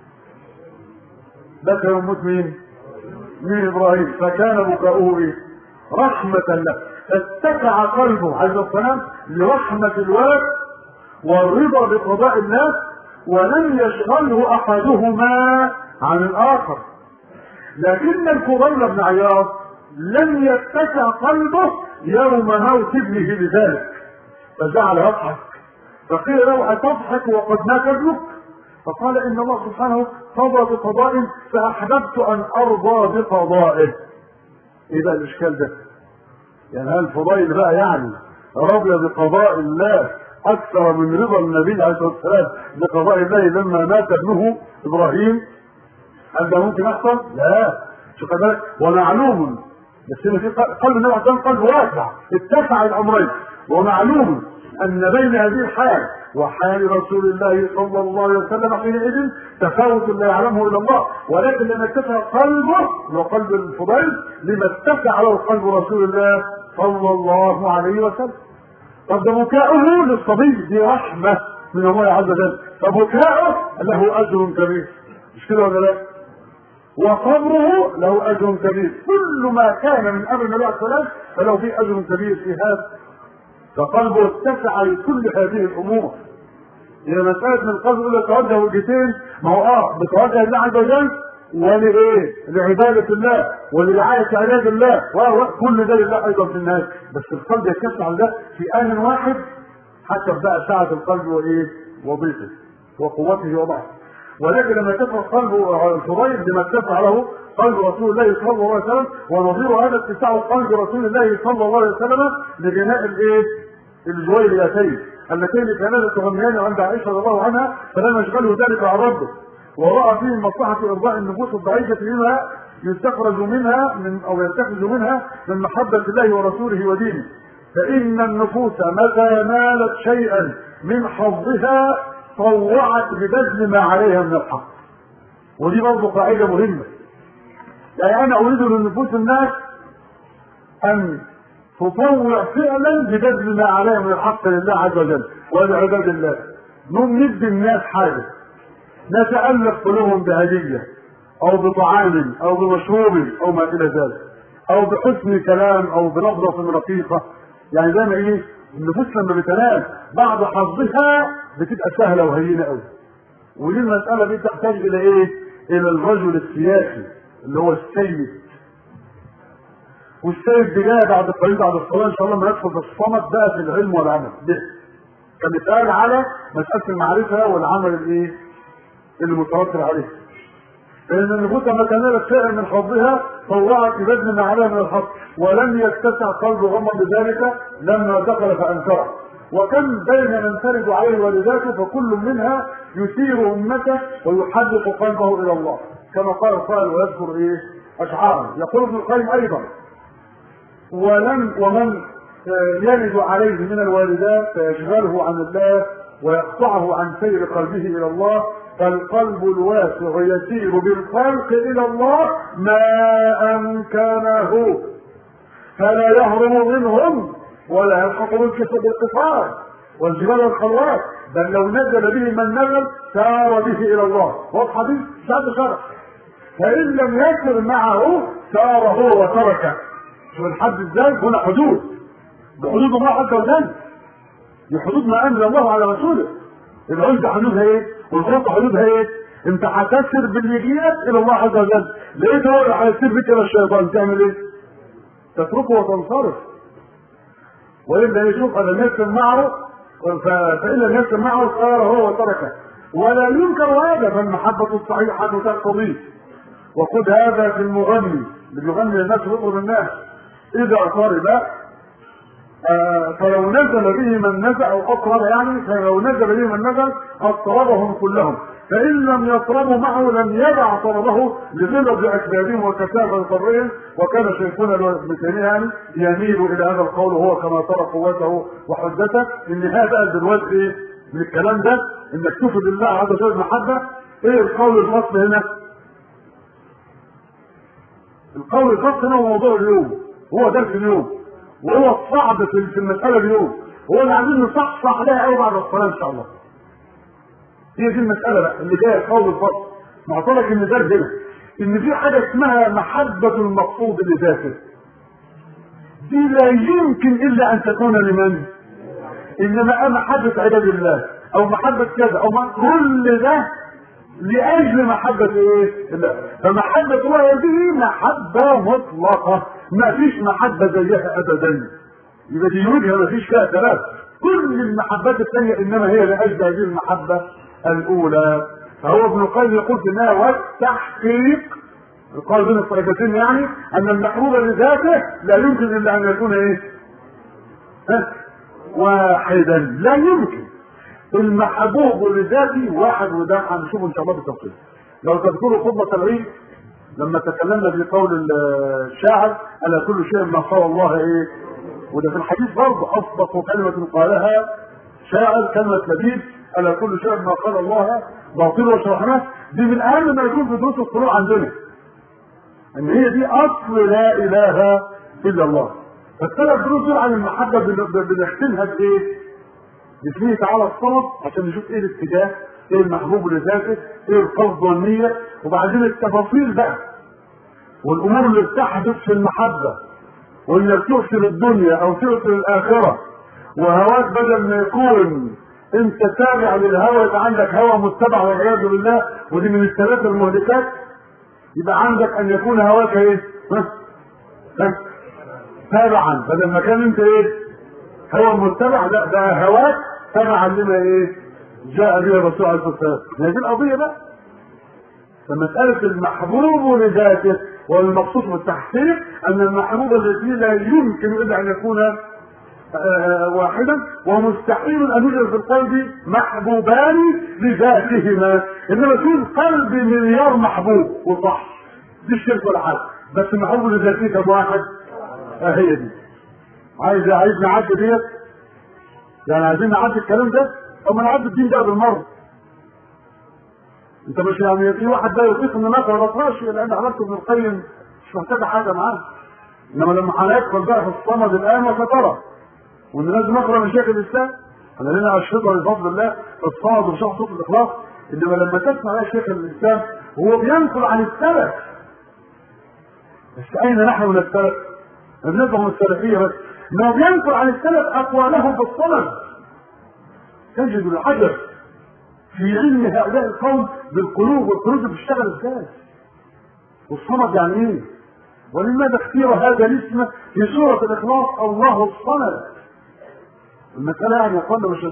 بكى يوم موت مين؟ من إبراهيم فكان بكاؤه إيه؟ رحمة له فاتسع قلبه عليه الصلاة والسلام لرحمة الولد والرضا بقضاء الناس ولم يشغله أحدهما عن الآخر لكن الفضيل بن عياض لم يتسع قلبه يوم موت ابنه بذلك فجعل يضحك فقيل له أتضحك وقد مات ابنك فقال إن الله سبحانه قضى بقضاء فأحببت أن أرضى بقضائه إيه بقى الإشكال ده؟ يعني هل الفضيل بقى يعني رضي بقضاء الله أكثر من رضا النبي عليه الصلاة والسلام بقضاء الله لما مات ابنه إبراهيم هل ده ممكن يحصل؟ لا شوف بالك ومعلوم بس هنا في قلب النبي عليه قلب واسع اتسع الامرين ومعلوم ان بين هذه الحال وحال رسول الله صلى الله عليه وسلم حينئذ تفاوت لا يعلمه الا الله ولكن لما اتسع قلبه وقلب الفضيل لما اتسع له قلب رسول الله صلى الله عليه وسلم طب ده بكاؤه للصبي دي رحمه من الله عز وجل فبكاؤه له اجر كبير مش كده ولا لا؟ وصبره له اجر كبير كل ما كان من امر النبي عليه الصلاه فله فيه اجر كبير في هذا فقلبه اتسع لكل هذه الامور هي مسألة من القلب يقول لك توجه وجهتين ما هو اه بتوجه لله عز وجل ولإيه؟ لعبادة الله ولرعاية عباد الله وكل ده لله أيضا في النهاية بس القلب يتسع ده في آن واحد حسب بقى سعة القلب وإيه؟ وضيقه وقوته وضعفه ولكن لما اتسع قلب الفضيل بما اتسع له قلب رسول الله صلى الله عليه وسلم ونظير هذا اتساع قلب رسول الله صلى الله عليه وسلم لبناء الايه؟ الجويريتين اللتين كانتا تغنيان عند عائشه رضي الله عنها فلم يشغله ذلك عن ربه وراى فيه مصلحه ارضاء النفوس الضعيفه منها يستخرج منها من او يستخرج منها من محبه الله ورسوله ودينه فان النفوس متى نالت شيئا من حظها طوعت ببذل ما عليها من الحق ودي برضه قاعدة مهمة يعني أنا أريد لنفوس الناس أن تطوع فعلا ببذل ما عليه من الحق لله عز وجل ولعباد الله نقوم ندي الناس حاجة نتألف قلوبهم بهدية أو بطعام أو بمشروب أو ما إلى ذلك أو بحسن كلام أو بنظرة رقيقة يعني زي ما إيه النفوس لما بتنال بعد حظها بتبقى سهلة وهينة أوي ودي المسألة دي تحتاج إلى إيه؟ إلى الرجل السياسي اللي هو السيد والسيد دي جايه بعد قليل بعد الصلاه ان شاء الله ما يدخل في الصمت بقى في العلم والعمل ده كمثال على مساله المعرفه والعمل الايه؟ اللي متوتر عليه. فان النفوس لما كانت فعلا من حظها طوعت ببذل ما عليها من الحق ولم يتسع قلب غمر بذلك لما دخل فانكره. وكم بين من ترد عليه والداته فكل منها يثير امته ويحرك قلبه الى الله كما قال القائل ويذكر ايه؟ اشعارا يقول ابن القيم ايضا ولم ومن يلد عليه من الوالدات فيشغله عن الله ويقطعه عن سير قلبه الى الله فالقلب الواسع يسير بالخلق الى الله ما امكنه فلا يهرم منهم ولا يلحق بالقصار والجبال والخلوات بل لو نزل به من نزل سار به الى الله واضحه دي شرط شرع فان لم يسر معه سار هو وتركه شوف الحد ازاي هنا حدود بحدود الله عز وجل دي حدود ما انزل الله على رسوله العزة حدودها ايه؟ والخطة حدودها ايه؟ انت هتسر باليديات الى الله عز وجل لقيت هو اللي هيسير بك الى الشيطان تعمل ايه؟ تتركه وتنصرف والا يشوف ان يسر معه فان لم يسر معه صار هو وتركه ولا ينكر هذا فالمحبة الصحيحة تقتضيه وخذ هذا في المغني اللي بيغني للناس ويطرب الناس اذا طرب آه فلو نزل به من نزل او اطرب يعني فلو نزل به من نزل اطربهم كلهم فان لم يطربوا معه لم يدع طربه لغلظ اسبابهم وكثافه قبرهم وكان شيخنا ابن تيميه يعني يميل الى هذا القول وهو كما ترى قوته وحجته ان هذا دلوقتي ايه من الكلام ده انك تفرض الله عز وجل المحبه ايه القول الفصل هنا؟ القول الفصل هنا هو موضوع اليوم هو درس اليوم وهو الصعب في المساله اليوم هو اللي عايزين نصحصح عليها قوي بعد الصلاه ان شاء الله هي دي المساله بقى اللي جايه القول الفصل معترك ان ده هنا ان في حاجه اسمها محبه المقصود لذاته دي لا يمكن الا ان تكون لمن؟ انما محبه عباد الله او محبه كذا او ما كل ده لاجل محبه ايه؟ الله فمحبه الله هذه محبه مطلقه ما فيش محبه زيها ابدا يبقى دي وجهه ما فيش فيها ثلاث كل المحبات الثانيه انما هي لاجل هذه المحبه الاولى فهو ابن القيم يقول في النهايه والتحقيق القول بين الطائفتين يعني ان المحبوب لذاته لا يمكن الا ان يكون ايه؟ ها؟ واحدا لا يمكن المحبوب لذاته واحد وده هنشوفه ان شاء الله بالتفصيل لو تذكروا خطبه العيد لما تكلمنا في قول الشاعر الا كل شيء ما قال الله ايه وده في الحديث برضه اصدق كلمه قالها شاعر كلمه لبيب الا كل شيء ما قال الله باطل وشرحناه دي من اهم ما يكون في دروس القران عندنا ان هي دي اصل لا اله الا الله فالثلاث دروس دول عن المحبه بنختمها بايه؟ باسمه تعالى الصمد عشان نشوف ايه الاتجاه ايه المحبوب لذاته ايه القصد والنية وبعدين التفاصيل بقى والامور اللي بتحدث في المحبة وانك تؤثر الدنيا او تؤثر الاخرة وهواك بدل ما يكون انت تابع للهوى يبقى عندك هوى متبع والعياذ بالله ودي من الثلاثة المهلكات يبقى عندك ان يكون هواك ايه؟ ها؟ ها؟ تابعا بدل ما كان انت ايه؟ هو متبع لا ده هواك تبعا لما ايه؟ جاء به الرسول عليه الصلاه والسلام هي دي القضيه بقى فمسألة المحبوب لذاته والمقصود بالتحقيق أن المحبوب الذي لا يمكن إلا أن يكون واحدا ومستحيل أن يوجد في القلب محبوبان لذاتهما إنما في القلب مليار محبوب وصح دي الشرك ولا حاجة بس المحبوب لذاته كم واحد آه هي دي عايز عايز نعدي ديت يعني عايزين نعدي الكلام ده او ما نعدي الدين ده بالمره انت مش يعني في واحد ده يطيق ان مثلا ما بقراش لان علاقته ابن القيم مش محتاجه حاجه معاه انما لما هندخل بقى في الصمد الان وسترى وان لازم اقرا من شيخ الاسلام انا لنا اشرطه بفضل الله في الصمد وشرح صوت الاخلاص انما لما تسمع بقى شيخ الاسلام هو بينقل عن السلف بس اين نحن من السلف؟ بنفهم السلفيه بس انه بينقل عن السلف اقوالهم في الصمد تجد العجب في علم هؤلاء القوم بالقلوب والقلوب بتشتغل ازاي والصمد يعني ايه ولماذا اختير هذا الاسم في سورة الإخلاص الله الصمد المسألة يعني يقول مش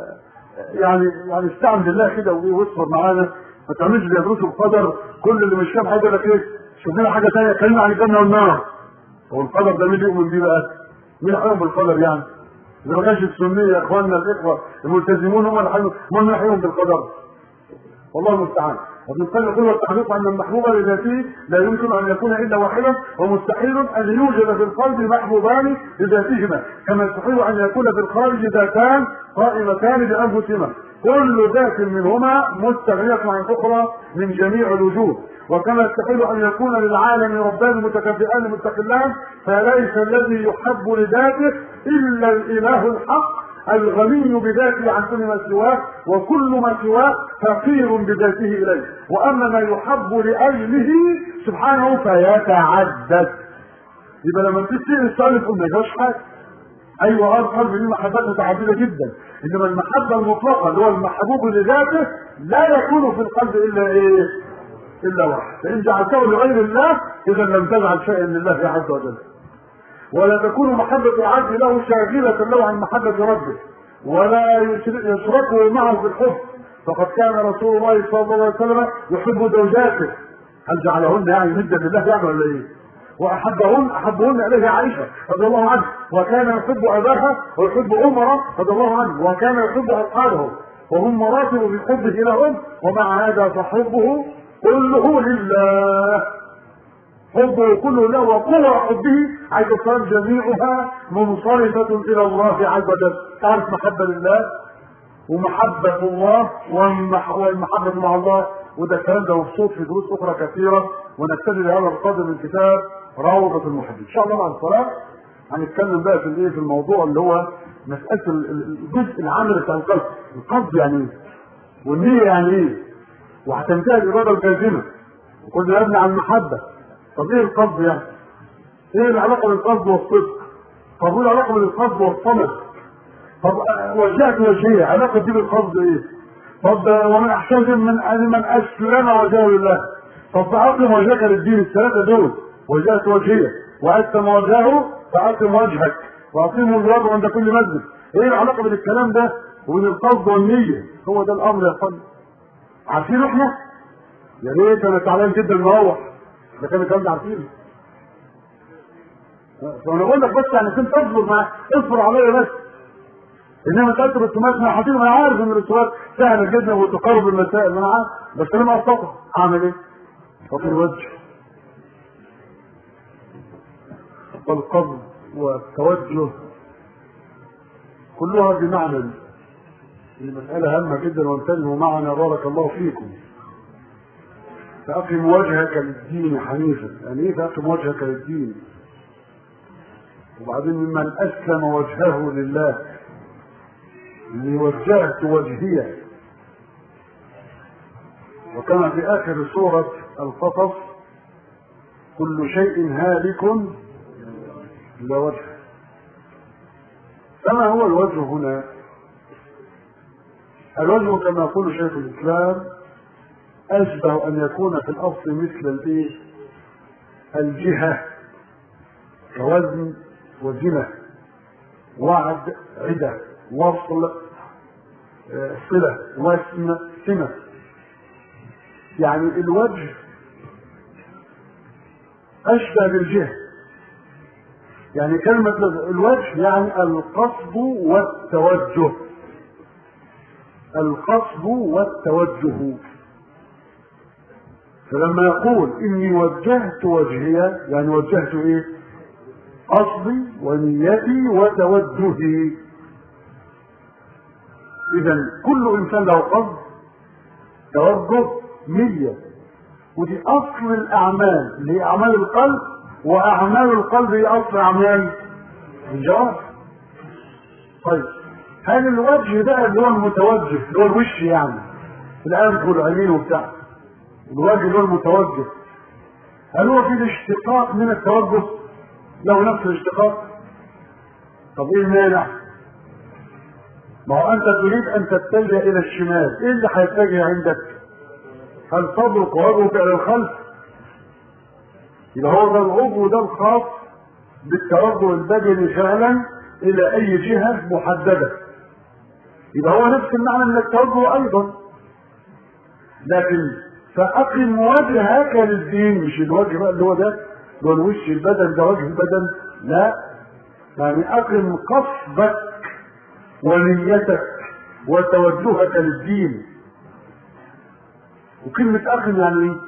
يعني يعني استعن بالله كده واصبر معانا ما تعملش زي دروس القدر كل اللي مش فاهم حاجه لك ايه شوف لنا حاجه ثانيه اتكلمنا عن الجنه والنار هو القدر ده مين يؤمن بيه بقى؟ مين يحكم بالقدر يعني؟ إذا ما كانش السنية يا إخواننا الإخوة الملتزمون هم اللي حيوا هم اللي يحيون بالقدر. والله المستعان. وابن القيم يقول والتحقيق أن المحبوب لذاته لا يمكن أن يكون إلا واحدا ومستحيل أن يوجد في القلب محبوبان لذاتهما كما يستحيل أن يكون في الخارج ذاتان قائمتان بأنفسهما كل ذات منهما مستغنية عن الأخرى من جميع الوجوه وكما يستحيل ان يكون للعالم ربان متكافئان مستقلان فليس الذي يحب لذاته الا الاله الحق الغني بذاته عن كل ما سواه وكل ما سواه فقير بذاته اليه واما ما يحب لاجله سبحانه فيتعدد يبقى لما تسال السؤال تقول ما يجراش حاجه ايوه اه القلب ليه محبات متعدده جدا انما المحبه المطلقه اللي هو المحبوب لذاته لا يكون في القلب الا ايه؟ الا واحد فان جعلته لغير الله اذا لم تجعل شيئا لله عز وجل ولا تكون محبة العبد له شاغلة له عن محبة ربه ولا يشركه معه في الحب فقد كان رسول الله صلى الله عليه وسلم يحب زوجاته هل جعلهن يعني ندا لله يعني ولا ايه؟ واحبهن احبهن اليه عائشه رضي الله عنها وكان يحب اباها ويحب عمر رضي الله عنه وكان يحب اصحابه وهم مراتب في حبه لهم ومع هذا فحبه كله لله حبه كله له وقوة حبه عايز صار جميعها منصرفة إلى الله عز وجل تعرف محبة لله ومحبة الله والمحبة مع الله وده الكلام ده مبسوط في دروس أخرى كثيرة ونبتدي بهذا القدر من كتاب روضة المحبين إن شاء الله بعد الصلاة هنتكلم بقى في الايه في الموضوع اللي هو مسألة الجزء العامل بتاع القلب القلب يعني ايه والنية يعني ايه وهتنتهي الإرادة الجازمة وكنا يبني عن المحبة طب ايه القصد يعني؟ ايه العلاقه بين القصد والصدق؟ طب ايه العلاقه بين القصد والصمد؟ طب وجهت وجهيه علاقه دي بالقصد ايه؟ طب ومن احسن من من اسلم وجهه لله طب فاقم وجهك للدين الثلاثه دول وجهت وجهيه واسلم وجهه فاقم وجهك واقيموا الوضع عند كل مسجد ايه العلاقه بين الكلام ده وبين القصد والنيه؟ هو ده الامر يا اخوان عارفين احنا؟ يا ريت انا تعبان جدا مروح ده كان الكلام ده عارفينه فانا بقول لك بس يعني كنت اصبر مع اصبر عليا بس انما انت الرسومات ما حاطين انا عارف ان الرسومات سهله جدا وتقارب المسائل انا عارف بس انا ما استطيع اعمل ايه؟ وفي الوجه والقبض والتوجه كلها بمعنى المسألة هامة جدا وانتبهوا معنا بارك الله فيكم فأقم وجهك للدين حنيفا يعني ايه فأقم وجهك للدين وبعدين ممن أسلم وجهه لله اللي وجهت وجهية وكما في آخر سورة القصص كل شيء هالك إلا وجهه فما هو الوجه هنا الوجه كما يقول شيخ الإسلام أشبه أن يكون في الأصل مثل الإيه؟ الجهة كوزن وزنة وعد عدة وصل صلة وسم سمة يعني الوجه أشبه بالجهة يعني كلمة الوجه يعني القصد والتوجه القصد والتوجه فلما يقول اني وجهت وجهي يعني وجهت ايه قصدي ونيتي وتوجهي اذا كل انسان له قصد توجه نية ودي أصل الأعمال اللي هي أعمال القلب وأعمال القلب هي أصل أعمال الجوارح طيب هل الوجه ده اللي هو المتوجه اللي هو الوش يعني الأنف والعينين وبتاع الوجه اللي هو المتوجه هل هو في الاشتقاق من التوجه له نفس الاشتقاق طب ايه المانع ما هو انت تريد ان تتجه الى الشمال ايه اللي هيتجه عندك هل صدرك ووجهك الى الخلف يبقى هو ده العضو ده الخاص بالتوجه البدني فعلا الى اي جهه محدده يبقى هو نفس المعنى من التوجه ايضا لكن فاقم وجهك للدين مش الوجه بقى اللي هو ده اللي هو الوش البدن ده وجه البدن لا يعني اقم قصدك ونيتك وتوجهك للدين وكلمة أقم يعني إيه؟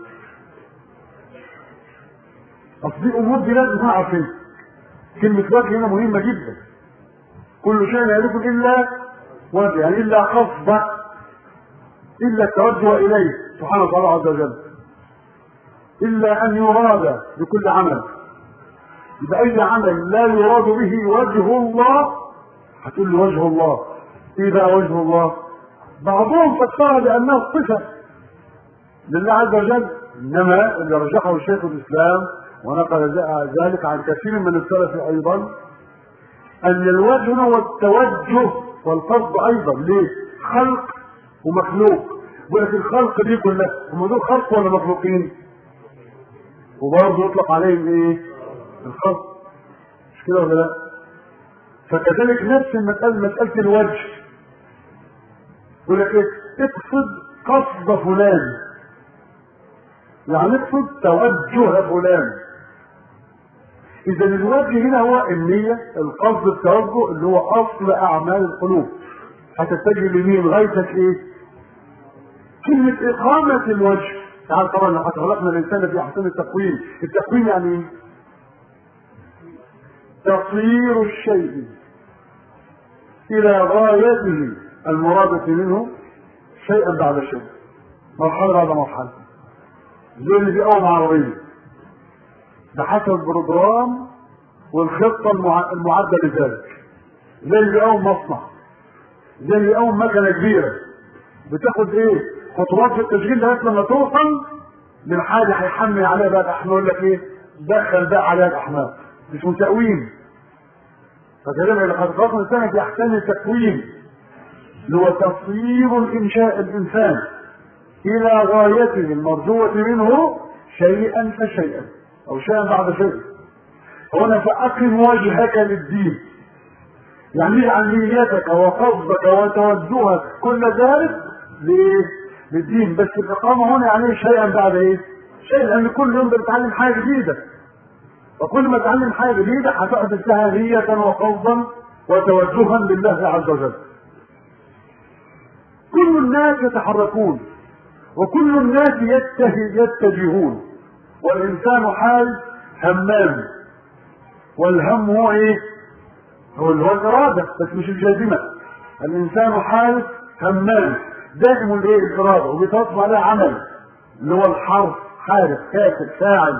أصل دي أمور دي لازم تعرف أنت كلمة وجه هنا مهمة جدا كل شيء لا يدرك إلا وجه يعني إلا قصدك إلا التوجه إليه سبحانه وتعالى عز وجل إلا أن يراد بكل عمل يبقى أي عمل لا يراد به وجه الله هتقول لي وجه الله إيه بقى وجه الله؟ بعضهم فسرها بأنها صفة لله عز وجل إنما اللي رجحه شيخ الإسلام ونقل ذلك عن كثير من السلف أيضا أن الوجه هو التوجه والقصد أيضا ليه؟ خلق ومخلوق ولكن الخلق دي كلها هم دول خلق ولا مخلوقين؟ وبرضه يطلق عليهم ايه؟ الخلق مش كده ولا لا؟ فكذلك نفس المسألة مسألة الوجه يقول لك ايه؟ اقصد قصد فلان يعني اقصد توجه فلان اذا الوجه هنا هو النية القصد التوجه اللي هو اصل اعمال القلوب هتتجه لمين غايتك ايه كلمة اقامة الوجه تعال طبعا لقد خلقنا الانسان في احسن التقويم التقويم يعني ايه تصوير الشيء الى غايته المرادة منه شيئا بعد شيء مرحلة بعد مرحلة زي اللي بيقوم عربية بحسب البروجرام والخطة المعدة لذلك زي اللي بيقوم مصنع زي اللي بيقوم مكنة كبيرة بتاخد ايه خطوات في التشغيل لغايه لما توصل للحاجه هيحمل عليها بقى احنا نقول لك ايه دخل بقى عليها الاحمال مش تأويل فكذلك لقد خلقنا الانسان في احسن التكوين اللي هو تصوير الانشاء الانسان الى غايته المرجوة منه شيئا فشيئا او شيئا بعد شيء هنا فاقم وجهك للدين يعني عن نيتك وقصدك وتوجهك كل ذلك ليه؟ للدين بس الاقامه هنا يعني شيئا بعد ايه؟ شيء لان كل يوم بتتعلم حاجه جديده وكل ما تتعلم حاجه جديده هتحدث لها نيه وقصدا وتوجها لله عز وجل كل الناس يتحركون وكل الناس يتجه يتجهون والانسان حال همام والهم هو ايه؟ هو اللي هو الاراده بس مش الجازمه الانسان حال همام دائم الايه الاراده وبيتوصف عليها عمل اللي هو الحرف حارس كاتب فاعل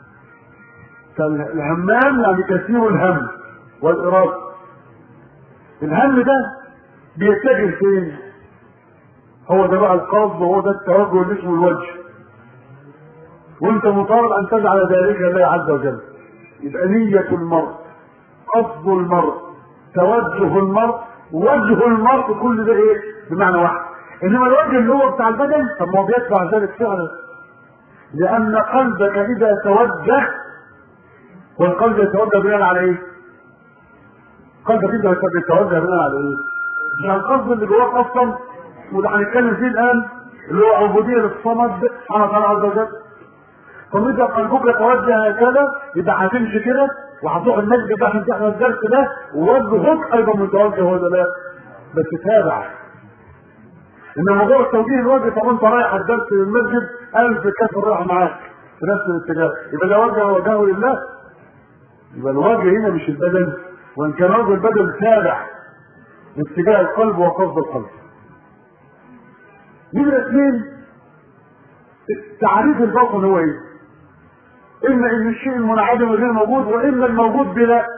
فالهمام يعني كثير الهم والاراده الهم ده بيتجه فين هو ده بقى القصد وهو ده التوجه اللي اسمه الوجه وانت مطالب ان تجعل ذلك لله عز وجل يبقى نية المرء قصد المرء توجه المرء وجه المرء كل ده ايه بمعنى واحد انما الوجه اللي هو بتاع البدن طب ما هو بيتبع ذلك فعلا لان قلبك اذا توجه والقلب يتوجه بناء على ايه؟ قلبك اذا يتوجه بناء على ايه؟ مش على القصد اللي جواك اصلا وده هنتكلم فيه الان اللي هو عبوديه للصمد سبحانه وتعالى عز وجل طب اذا قلبك يتوجه هكذا يبقى هتمشي كده وهتروح المسجد عشان تحضر الدرس ده ووجهك ايضا متوجه هو ده لا بس تابع ان موضوع توجيه الوجه طب انت رايح الدرس للمسجد الف كسر رايح معاك في نفس الاتجاه يبقى ده وجه وجهه لله يبقى الوجه هنا مش البدن وان كان وجه البدن تابع لاتجاه القلب وقصد القلب نمرة اثنين تعريف الباطل هو ايه؟ اما ان الشيء المنعدم غير موجود واما الموجود بلا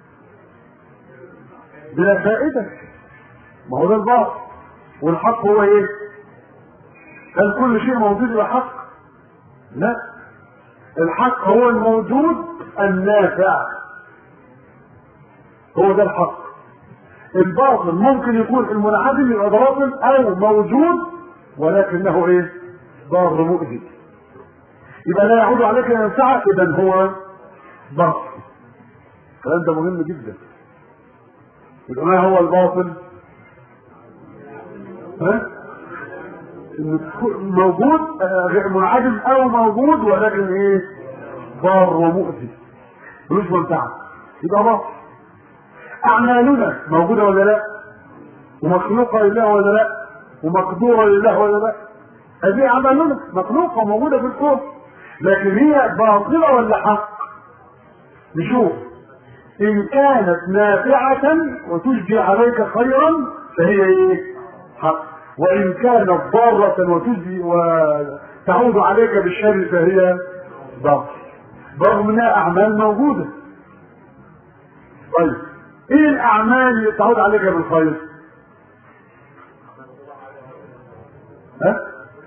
بلا فائده ما هو ده الباطل والحق هو ايه؟ هل كل شيء موجود يبقى حق؟ لا الحق هو الموجود النافع هو ده الحق الباطل ممكن يكون المنعدم يبقى باطل او موجود ولكنه ايه؟ ضار مؤذي يبقى لا يعود عليك ينفعك اذا هو باطل الكلام ده مهم جدا يبقى ما هو الباطل؟ ها؟ موجود غير منعدم او موجود ولكن ايه؟ ضار ومؤذي ملوش منفعه يبقى باطل اعمالنا موجوده ولا لا؟ ومخلوقه لله ولا لا؟ ومقدوره لله ولا لا؟ هذه اعمالنا مخلوقه وموجوده في الكون لكن هي باطله ولا حق؟ نشوف ان كانت نافعه وتجدي عليك خيرا فهي ايه؟ حق وان كانت ضاره وتجدي وتعود عليك بالشر فهي باطل رغم انها اعمال موجوده طيب ايه الاعمال اللي تعود عليك بالخير ها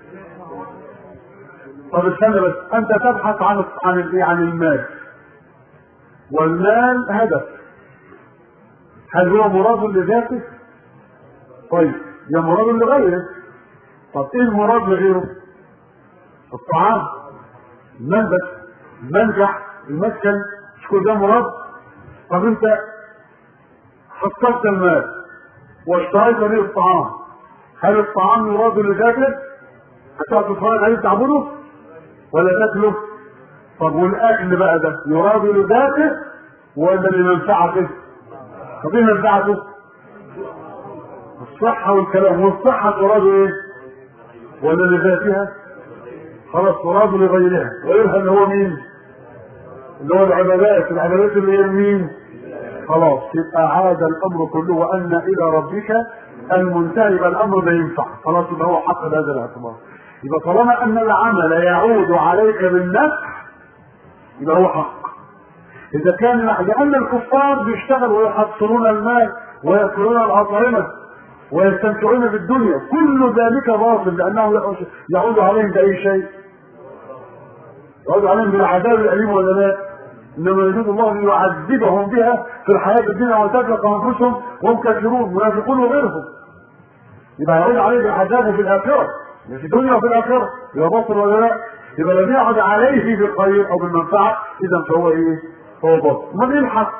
طب استنى بس انت تبحث عن عن الايه عن المال والمال هدف هل هو مراد لذاته طيب يا مراد لغيره طب ايه المراد لغيره الطعام الملبس المنجح المسكن مش كل ده مراد طب انت حصلت المال واشتريت به الطعام هل الطعام يراد لذاته حتى تتفرج عليه تعبده ولا تاكله طب والاكل بقى ده يراد لذاته ولا لمنفعته طب ايه منفعته الصحة والكلام والصحة تراد ايه ولا لذاتها خلاص تراد لغيرها غيرها اللي هو مين اللي هو العبادات العبادات اللي هي مين خلاص يبقى عاد الامر كله وان الى ربك المنتهي يبقى الامر ده ينفع خلاص يبقى هو حق بهذا الاعتبار يبقى طالما ان العمل يعود عليك بالنفع يبقى هو حق اذا كان لان الكفار بيشتغلوا ويحصلون المال ويأكلون الاطعمه ويستمتعون بالدنيا كل ذلك باطل لانه يعود عليهم باي شيء يعود عليهم بالعذاب الاليم ولا لا انما يريد الله ان يعذبهم بها في الحياه الدنيا وتغرق انفسهم وهم كافرون منافقون وغيرهم يبقى يعود عليه بالعذاب في الاخره في الدنيا وفي الاخره يبقى باطل ولا لا يبقى لم يعد عليه بالخير او بالمنفعه اذا فهو ايه؟ هو باطل ما ايه الحق؟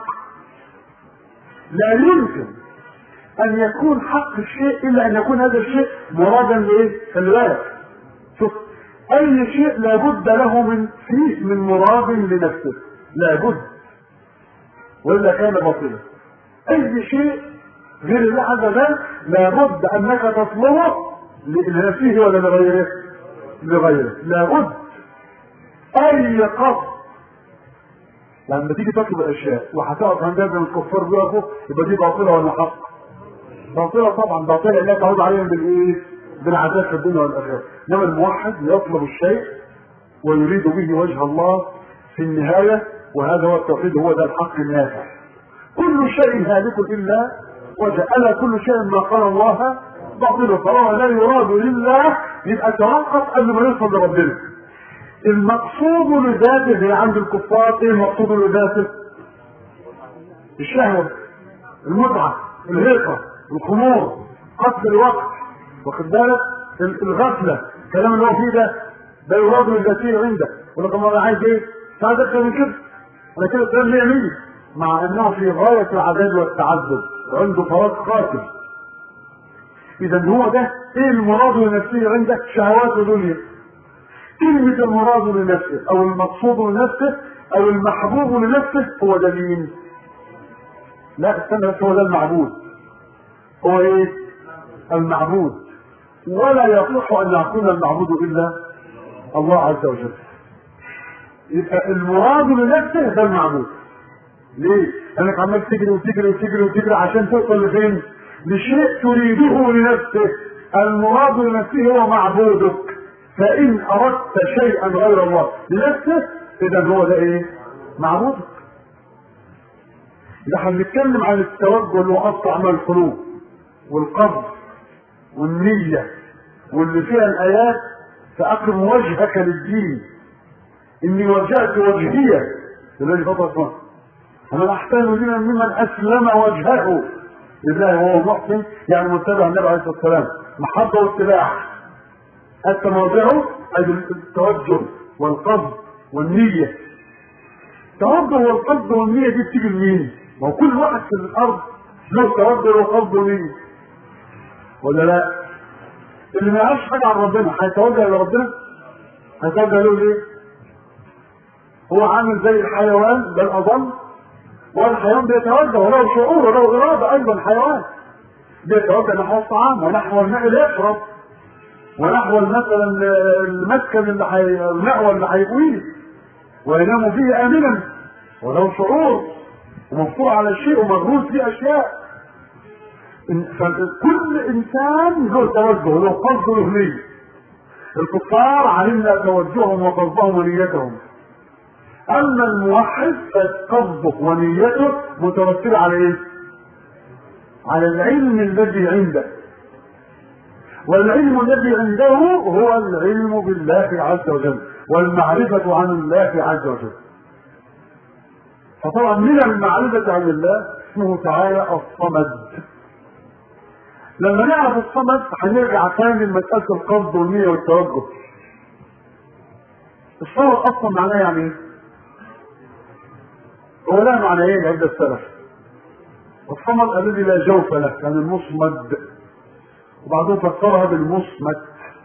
لا يمكن ان يكون حق الشيء الا ان يكون هذا الشيء مرادا لايه؟ خلي بالك شوف اي شيء لابد له من فيه من مراد لنفسه لابد والا كان باطلا اي شيء غير الله عز وجل لابد انك تطلبه لنفسه ولا لغيره لغيره لابد اي قصد لما تيجي تطلب الاشياء وهتقف عند هذا الكفار بيقفوا يبقى دي باطله ولا حق؟ باطله طبعا باطله لا تعود عليهم بالايه؟ بالعذاب في الدنيا والاخره انما الموحد يطلب الشيء ويريد به وجه الله في النهايه وهذا هو التوحيد هو ده الحق النافع كل شيء هالك الا وجه الا كل شيء ما قال الله باطل طالما لا يراد لله يبقى توقف قبل ما يوصل لربنا المقصود لذاته زي عند الكفار ايه المقصود لذاته؟ الشهوة المتعة الهيقة الخمور قتل الوقت واخد بالك الغفلة الكلام اللي هو فيه ده ده يراد للذاتية عندك ولكن انا عايز ايه؟ ساعد اكتر من كده انا كده الكلام ليه يعمل مع انه في غاية العذاب والتعذب وعنده فراغ قاتل اذا هو ده ايه المراد لنفسه عندك شهوات ودنيا كلمة المراد لنفسه او المقصود لنفسه او المحبوب لنفسه هو ده مين؟ لا استنى بس هو ده المعبود هو ايه؟ المعبود ولا يصح ان يكون المعبود الا الله عز وجل يبقى المراد لنفسه ده المعبود ليه؟ لانك عمال تجري وتجري وتجري وتجري عشان توصل لفين؟ لشيء تريده لنفسه المراد لنفسه هو معبودك فان اردت شيئا غير الله لنفسه اذا هو ده ايه معبودك ده احنا بنتكلم عن التوجه اللي هو اصل اعمال القلوب والقصد والنية واللي فيها الآيات فأقم وجهك للدين إني وجهت وجهي لله فضل الله أنا أحسن دينا ممن أسلم وجهه لله وهو محسن يعني متبع النبي عليه الصلاة والسلام محبة واتباع التواضع أي التوجه والقصد والنية التوجه والقصد والنية دي بتيجي منين؟ ما هو كل واحد في الأرض له توجه وقصد ونية ولا لا؟ اللي ما يعرفش حاجة عن ربنا هيتوجه إلى ربنا؟ هيتوجه له ليه؟ هو عامل زي الحيوان بل أضل والحيوان بيتوجه وله شعور وله إرادة أيضا حيوان بيتوجه نحو الطعام ونحو الماء اللي يشرب ونحو مثلا المسكن اللي حي... المأوى اللي هيقويه وينام فيه آمنا وله شعور ومفطور على شيء ومغروس فيه أشياء فكل إنسان له توجه له قصد له نية الكفار علمنا توجههم وقصدهم ونيتهم اما الموحد فقصده ونيته متوكل على ايه على العلم الذي عنده والعلم الذي عنده هو العلم بالله عز وجل والمعرفة عن الله عز وجل فطبعا من المعرفة عن الله اسمه تعالى الصمد لما نعرف الصمد هنرجع تاني لمسألة القصد والنية والتوجه الصمد أصلا معناه يعني ايه؟ هو لا معنيين عند السلف الصمد الذي لا جوف له كان المصمد وبعضهم فسرها بالمصمت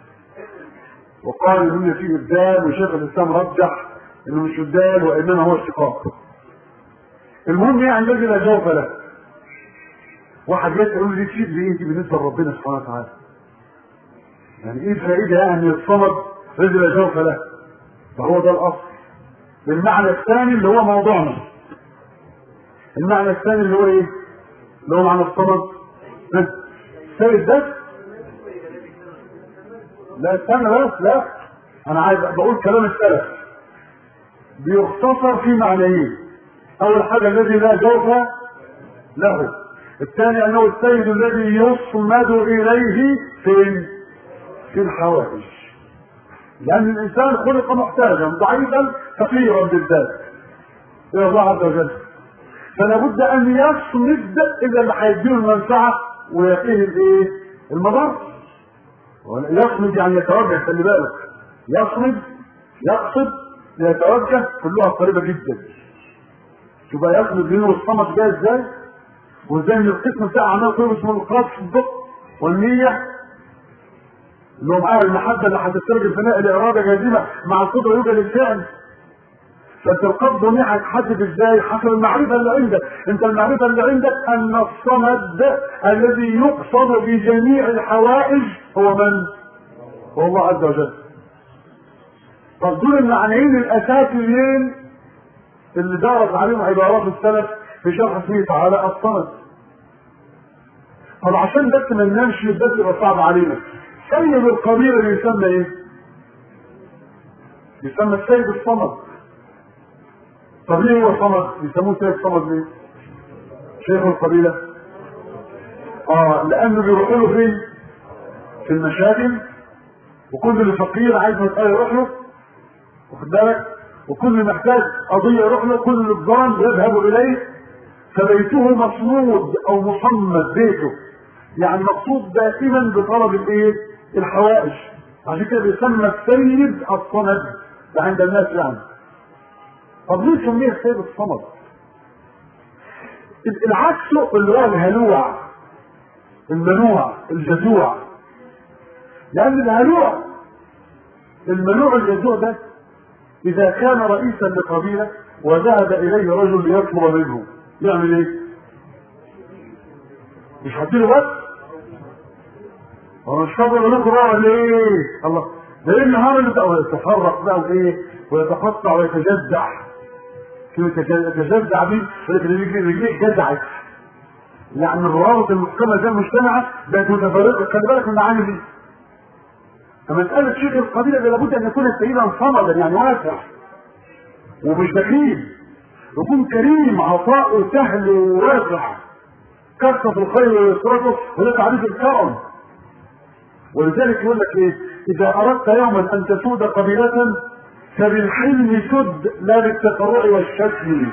وقال ان فيه الدال وشيخ الاسلام رجح انه مش الدال وانما هو الشقاق المهم يعني الذي لا جوف له واحد يسال يقول لي تفيد بايه دي بالنسبه لربنا سبحانه وتعالى يعني ايه الفائده يعني الصمد الذي لا جوف له فهو ده الاصل بالمعنى الثاني اللي هو موضوعنا المعنى الثاني اللي هو ايه اللي هو معنى الصمد السيد ده لا استنى بس لا انا عايز بقول كلام السلف بيختصر في معنيين اول حاجه الذي لا جوف له الثاني انه السيد الذي يصمد اليه في في الحوائج لان الانسان خلق محتاجا ضعيفا فقيرا بالذات الى الله عز وجل فلا بد ان يصمد اذا اللي هيديله المنفعه ويقيه الايه؟ المضر يصمد يعني يتوجه خلي بالك يصمد يقصد يتوجه كلها قريبه جدا يبقى يصمد منه الصمد ده ازاي؟ وازاي ان القسم بتاع عمال كله اسمه القصد والنيه اللي هو معاه المحبه اللي هتسترجم فناء الاراده جازمه مع القدره يوجد الفعل فانت القبض والنيه هتحدد ازاي حسب المعرفه اللي عندك انت المعرفه اللي عندك ان الصمد الذي يقصد بجميع الحوائج هو من هو الله عز وجل طب دول المعنيين الاساسيين اللي دارت عليهم عبارات السلف في شرح اسمه تعالى الصمد طب عشان بس ما ننامش بس يبقى صعب علينا سيد القبيله اللي يسمى ايه؟ يسمى السيد الصمد طب ليه هو صمد؟ يسموه سيد صمد ليه؟ شيخ القبيله اه لانه بيروحوا له فين؟ في المشاكل وكل اللي فقير عايز مسألة يروح له واخد بالك وكل اللي محتاج قضية يروح له كل الضان يذهب إليه فبيته مصمود أو مصمد بيته يعني مقصود دائما بطلب الايه؟ الحوائج عشان كده بيسمى السيد الصمد ده عند الناس يعني طب ليه سميه السيد الصمد؟ العكس اللي هو الهلوع المنوع الجزوع لأن الهلوع المنوع الجزوع ده إذا كان رئيسا لقبيلة وذهب إليه رجل ليطلب منه يعمل إيه؟ مش هديله بس هو مش فاضل لكم بقى ليه؟ الله ده ايه النهار اللي بقى يتفرق بقى وايه ويتقطع ويتجزع كلمة يتجزع دي رجليه جزعت يعني الروابط المحكمة زي المجتمعة بقت متفرقة خلي بالك من المعاني دي فمسألة شيخ القبيلة ده لابد أن يكون سيدا صمدا يعني واسع ومش بخيل يكون كريم عطاؤه سهل وواسع كثرة الخير ويسرته وده تعريف الكرم ولذلك يقول لك ايه اذا اردت يوما ان تسود قبيلة فبالحلم سد لا بالتفرع والشتم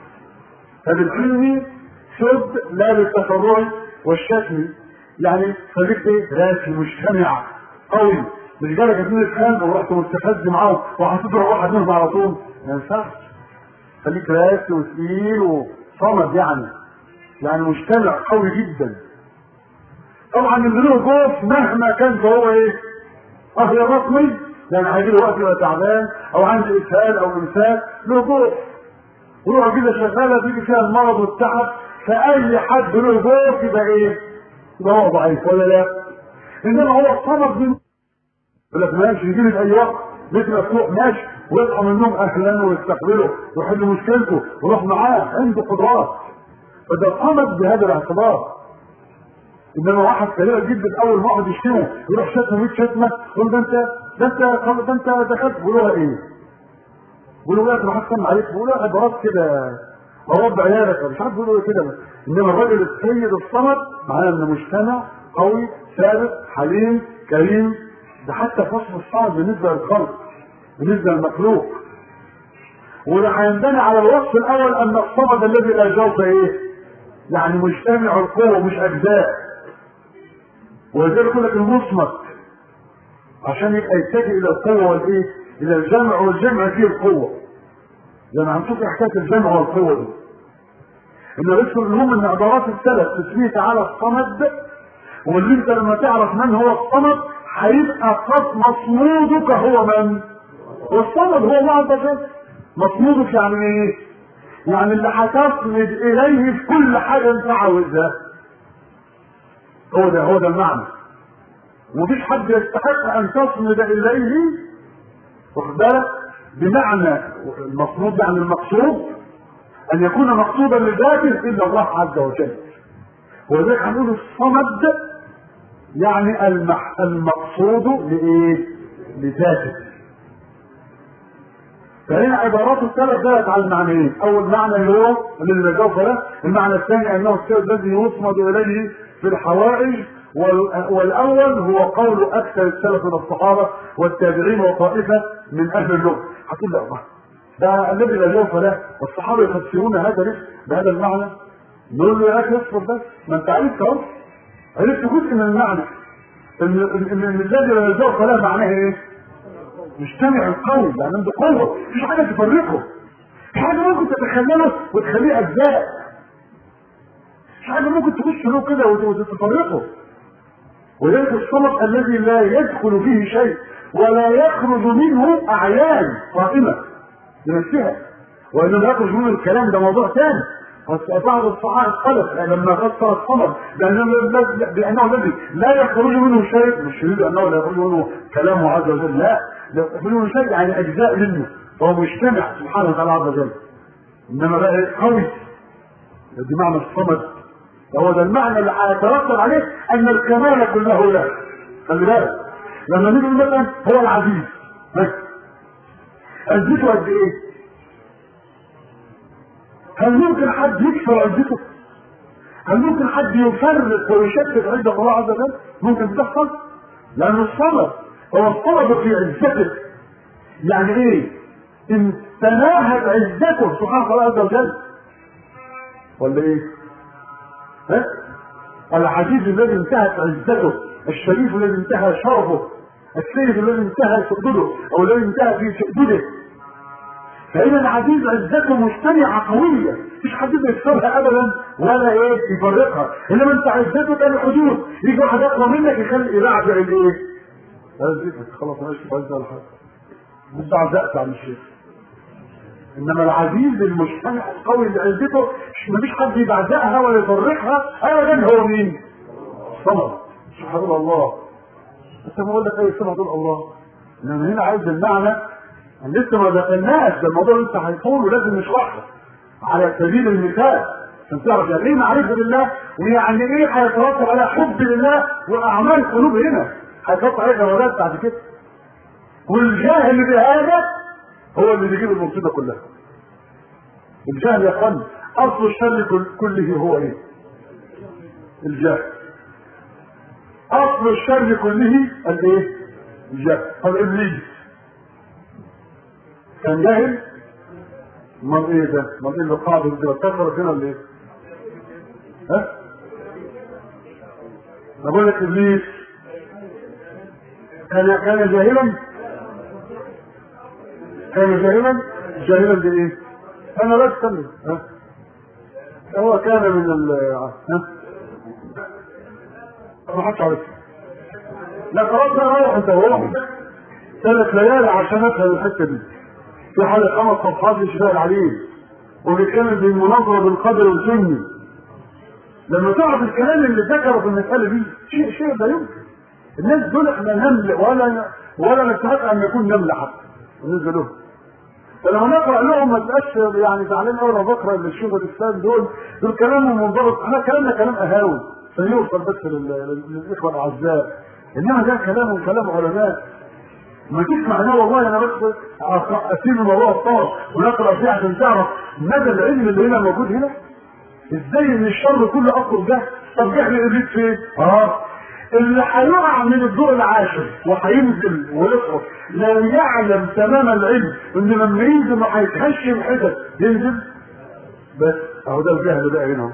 فبالحلم سد لا بالتفرع والشتم يعني خليك ايه راسي مجتمع قوي مش جالك اتنين اتخانقوا ورحت مستفز معاهم وهتضرب واحد منهم على طول ما ينفعش خليك راسي وثقيل وصمد يعني يعني مجتمع قوي جدا طبعا اللي له جوف مهما كان فهو ايه اه يا بطني يعني هيجي له وقت يبقى تعبان او عنده اسهال او امساك له جوف وروح كده شغاله بيجي فيها المرض والتعب فاي حد له جوف يبقى ايه؟ يبقى هو ضعيف ولا لا؟ انما هو الصمد من يقول لك ماشي يجي لي في اي وقت بيت مفتوح ماشي ويصحى من النوم اهلا ويستقبله ويحل مشكلته ويروح معاه عنده قدرات فده صمد بهذا الاعتبار انما واحد كبير جدا اول ما واحد يشتمه يروح شتمه 100 شتمه يقول ده انت ده انت ده انت دخلت بيقولوا ايه؟ بيقولوا ايه ما حد سمع عليك بيقولوا عبارات كده رب عيالك مش عارف بيقولوا ايه كده انما الراجل السيد الصمد معناه انه مجتمع قوي ثابت حليم كريم ده حتى فصل الصمد بالنسبه للخلق بالنسبه للمخلوق وده هينبني على الوصف الاول ان الصمد الذي لا جوف ايه؟ يعني مجتمع القوه مش اجزاء ولذلك يقول لك المصمت عشان يبقى يتجه الى القوه والايه؟ الى الجمع والجمع فيه القوه. لان هنشوف حكايه الجمع والقوه دي. ان يذكر لهم ان عبارات السلف تسميه تعالى الصمد واللي انت لما تعرف من هو الصمد هيبقى قد مصمودك هو من؟ والصمد هو الله عز وجل. مصمودك يعني ايه؟ يعني اللي هتصمد اليه في كل حاجه انت عاوزها. هو ده هو ده المعنى ومفيش حد يستحق ان تصمد اليه واخد بالك بمعنى المصمود يعني المقصود ان يكون مقصودا لذاته الا الله عز وجل ولذلك هنقول الصمد يعني المح... المقصود لايه؟ لذاته فهنا عبارات الثلاث دلت على المعنيين، أول معنى اللي هو الذي لا جوف له، المعنى الثاني أنه السيد الذي يصمد إليه في الحوائج والاول هو قول اكثر السلف من الصحابه والتابعين وطائفه من اهل اللغه هتقول لا ده الذي لا جوف له والصحابه يفسرون هذا ليه بهذا المعنى نقول له يا اخي اصبر بس ما انت عرفت اهو عرفت جزء من المعنى ان ان الذي لا جوف له معناه ايه؟ مجتمع القوي يعني عنده قوه مفيش حاجه تفرقه مفيش حاجه ممكن تتخيله وتخليه اجزاء مش حاجه ممكن تخش له كده وتفرقه ولذلك الصمت الذي لا يدخل فيه شيء ولا يخرج منه اعيان قائمه بنفسها وانما يخرج منه الكلام ده موضوع ثاني بعض الصحابه اختلف لما فسر الصمت بانه بانه الذي لا يخرج منه شيء مش يريد انه لا يخرج منه كلامه عز وجل لا لا يخرج منه شيء يعني اجزاء منه فهو مجتمع سبحانه وتعالى عز وجل انما بقى قوي دي معنى الصمد هو ده المعنى اللي هيترتب عليه ان الكمال كله له خلي بالك لما نيجي مثلا هو العزيز بس عزته قد ايه؟ هل ممكن حد يكسر عزته؟ هل ممكن حد يفرق ويشتت عزة الله عز وجل؟ ممكن تحصل؟ لأن الصبر هو الصبر في عزته يعني ايه؟ ان تناهت عزته سبحانه وتعالى عز وجل ولا ايه؟ ها؟ العزيز الذي انتهت عزته الشريف الذي انتهى شرفه السيد الذي انتهى سؤدده او الذي انتهى في سؤدده فإذا العزيز عزته مجتمعة قوية مفيش حد يكسرها أبدا ولا إيه يفرقها إنما أنت عزته تاني حدود يجي واحد أقوى منك يخلي يبعزع الإيه؟ عزتك خلاص ماشي بعزة ولا حاجة مش عزقت عن الشيخ انما العزيز المجتمع القوي اللي عزته مفيش حد يبعزقها ولا يفرقها ابدا هو مين؟ الصمد سبحان الله انت بقول لك ايه الصمد دول الله انما هنا عايز المعنى لسه ما دخلناش ده الموضوع اللي انت هيقوله لازم نشرحه على سبيل المثال عشان تعرف يعني ايه معرفه بالله ويعني ايه هيترتب على حب لله واعمال قلوب هنا هيحط عليه جوابات بعد كده والجاهل بهذا هو اللي بيجيب المصيبه كلها الجهل يا اخوان اصل الشر كله هو ايه الجهل اصل الشر كله الايه الجهل طب ابليس كان جاهل امال ايه ده امال ايه اللي قاعد كده كفر هنا ولا ايه ها بقول لك ابليس كان كان جاهلا كان جاهلا جاهلا بايه انا لا استنى ها هو كان من ال ها ما حدش عارف لا خلاص بقى روح انت روح ثلاث ليالي عشان افهم الحته دي في حوالي خمس صفحات لشفاء العليم وبيتكلم بالمناظره بالقدر والسني لما تعرف الكلام اللي ذكره في المساله دي شيء شيء لا يمكن الناس دول احنا نمل ولا ولا نستحق ان نكون نمل حتى بالنسبه لهم فلما نقرا لهم ما تبقاش يعني زعلان قوي لما بقرا للشيوخ الاسلام دول دول كلامهم منضبط احنا كلامنا كلام اهاوي فيوصل بس لل- للاخوه الاعزاء انما ده كلام كلام علماء ما تسمع ده والله انا بس اسيب الموضوع الطاق ونقرا فيه عشان تعرف مدى العلم اللي هنا موجود هنا ازاي ان الشر كله اصله ده طب احنا ابليس فين؟ اه اللي هيقع من الدور العاشر وهينزل ويسقط لو يعلم تمام العلم ان لما ينزل ما هيتهشم حتت ينزل بس اهو ده الجهل بقى هنا اهو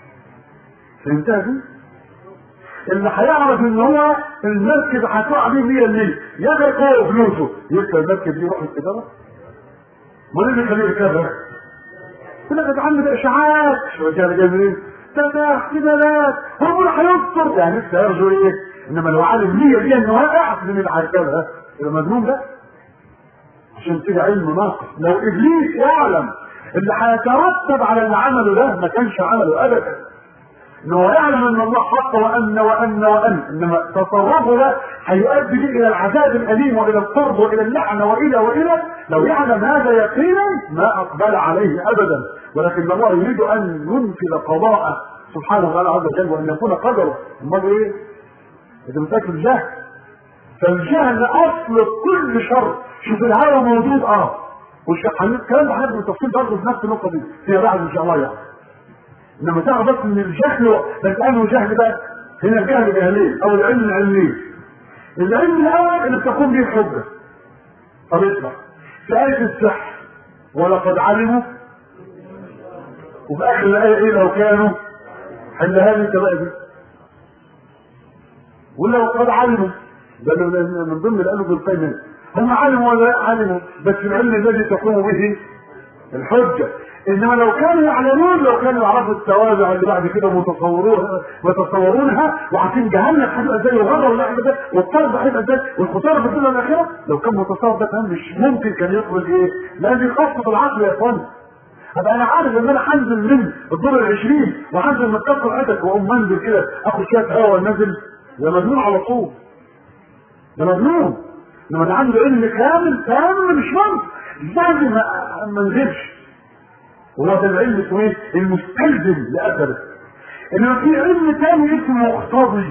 فهمتها دي؟ اللي هيعرف ان هو المركب هتقع بيه هي الليل يغرق هو فلوسه يبقى المركب دي يروح التجاره امال ايه اللي يخليه يركبها؟ يقول لك يا عم ده اشاعات شو كان جاي منين؟ ده ده احتمالات هو هيستر يعني لسه يرجو ايه؟ انما لو عالم ليه دي انه واقع من اللي هيركبها يبقى مجنون ده عشان كده علم ناقص لو ابليس يعلم اللي هيترتب على اللي عمله ده ما كانش عمله ابدا انه يعلم ان الله حق وان وان وان انما تصرفه ده هيؤدي به الى العذاب الاليم والى الطرد والى اللعنه والى والى لو يعلم هذا يقينا ما اقبل عليه ابدا ولكن الله يريد ان ينفذ قضاءه سبحانه وتعالى عز وجل وان يكون قدره امال ايه؟ اذا متاكد الجهل فالجهل اصل كل شر شوف الهوى موجود اه والكلام ده هنبدا بالتفصيل برضه في نفس النقطه دي فيما بعد ان شاء الله يعني انما تعرف بس ان الجهل بس انه جهل بقى هنا الجهل جهلين او العلم العلمين العلم الاول اللي بتقوم به الحجه طب اسمع في آية السحر ولقد علموا وفي آخر الآية إيه لو كانوا حلها لي أنت بقى دي ولو قد علموا ده من من ضمن اللي قالوا بالقيم هم علموا ولا لا علموا بس العلم الذي تقوم به الحجة انما لو كانوا يعلمون لو كانوا يعرفوا التوابع اللي بعد كده متصورونها ويتصورونها وعارفين جهنم هتبقى ازاي وغضب اللحم ده والطرد هيبقى ازاي والخساره في الدنيا الاخره لو كان متصور ده كان مش ممكن كان يقبل ايه؟ لان دي خاصه بالعقل يا اخوان ابقى انا عارف ان انا هنزل من الدور ال 20 وهنزل من كسر عدك واقوم منزل كده اخد شويه هواء نازل يا مجنون على طول ده مجنون لما ده عنده علم كامل كامل مش ممكن لازم ما- ما نزلش هو ده العلم اسمه ايه؟ المستلزم لاثره انما في علم تاني اسمه مقتضي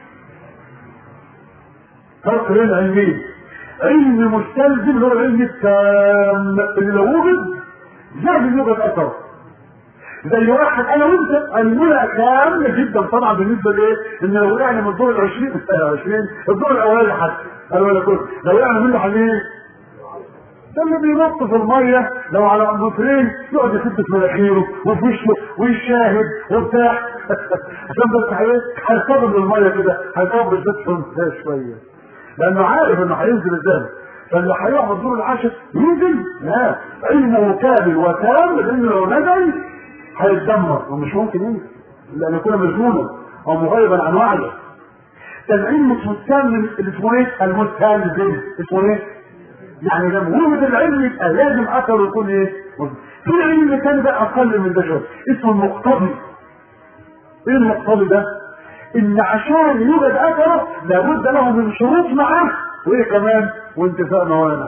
فرق بين علمين علم مستلزم هو العلم التام اللي لو وجد لازم يوجد اثر زي واحد انا وانت علمنا كامل جدا طبعا بالنسبه لايه؟ ان لو وقعنا من الدور ال 20 20 الدور الاولاني حتى قالوا ولا كنت لو وقعنا منه عليه ده اللي بينط في الميه لو على مترين يقعد يسد في مناخيره وفي وشه ويشاهد وبتاع عشان بس ايه هيصطدم بالميه كده هيصطدم بس ده شويه لانه عارف انه هينزل ازاي فاللي هيقع الدور العاشر ينزل لا علمه كامل وتام لانه لو نزل هيتدمر ومش ممكن ينزل لان يكون مجنونا او مغيبا عن وعيه ده العلم اسمه التام اللي اسمه ايه؟ المستلزم اسمه ايه؟ يعني لما وجد العلم يبقى لازم اثره يكون ايه؟ مظبوط. في علم تاني بقى اقل من ده شويه اسمه المقتضي ايه المقتضي ده؟ ان عشان يوجد اثره لابد له من شروط معاه وايه كمان؟ وانتفاء موانع.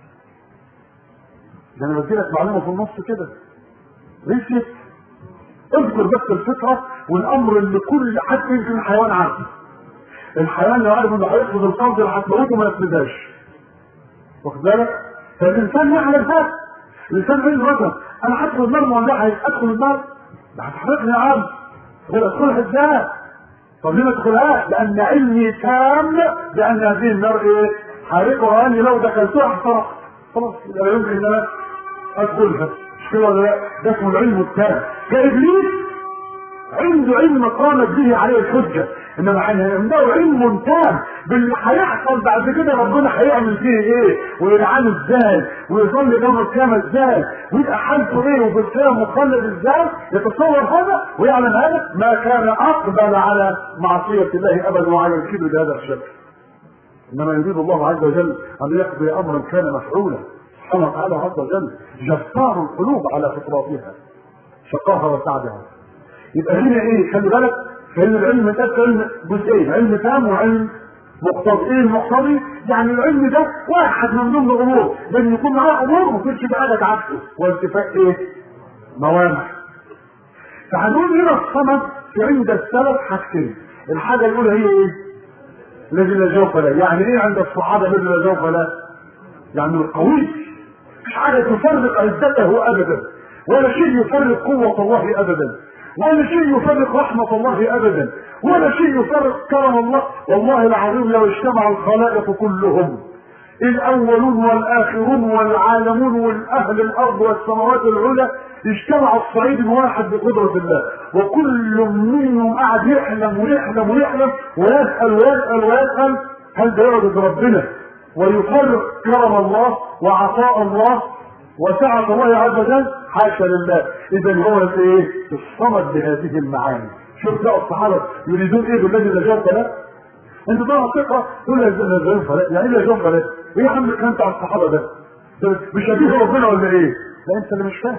ده انا بدي لك معلومه في النص كده. ريست اذكر بس الفطره والامر اللي كل حد يمكن الحيوان عارفه. الحيوان لو عارف انه هيفرض الفرض اللي هتموته ما يفرضهاش واخد بالك؟ فالانسان يعمل هذا الانسان يقول مثلا انا هدخل النار مولعه ادخل النار ده هتحرقني يا عم يقول ادخلها ازاي؟ طب ليه ما تدخلهاش؟ لان علمي تام بان هذه النار ايه؟ حارقه واني لو دخلتها هحترق خلاص يبقى لا يمكن ان انا ادخلها مش كده ولا لا؟ ده اسمه العلم التام كابليس عنده علم قامت به عليه الحجه انما عنده علم تام باللي هيحصل بعد كده ربنا هيعمل فيه ايه ويلعنه ازاي ويظل يوم القيامه ازاي ويبقى حالته ايه وفي القيامه مخلد ازاي يتصور هذا ويعلم هذا ما كان اقبل على معصيه الله ابدا وعلى الكبر بهذا الشكل انما يريد الله عز وجل ان يقضي امرا كان مفعولا سبحانه وتعالى عز وجل جبار القلوب على فطراتها شقاها وسعدها يبقى هنا ايه خلي بالك فان العلم ده علم جزئين علم تام وعلم مقتضي ايه المقتضي يعني العلم ده واحد من ضمن الامور لان يكون معاه امور ما يكونش بعدك عكسه وانتفاء ايه موانع فهنقول هنا الصمد في عند السلف حاجتين الحاجه الاولى هي ايه الذي لا جوف له يعني ايه عند الصحابه الذي لا جوف له يعني القوي مش حاجه تفرق عزته ابدا ولا شيء يفرق قوه الله ابدا ولا شيء يفرق رحمة الله أبدا ولا شيء يفرق كرم الله والله العظيم لو اجتمع الخلائق كلهم الأولون والآخرون والعالمون والأهل الأرض والسماوات العلى اجتمع الصعيد واحد بقدرة الله وكل منهم قاعد يحلم ويحلم ويحلم ويسأل ويسأل ويسأل هل ده يعبد ربنا ويفرق كرم الله وعطاء الله وسعة الله عز وجل حاشا لله اذا هو ايه الصمد بهذه المعاني شوف بقى الصحابه يريدون ايه بالذي لا جوف له انت طبعا تقرا تقول لا جوف له يعني لا جوف له ايه يا عم كانت على الصحابه ده مش شبيه ربنا ولا ايه لا انت اللي مش فاهم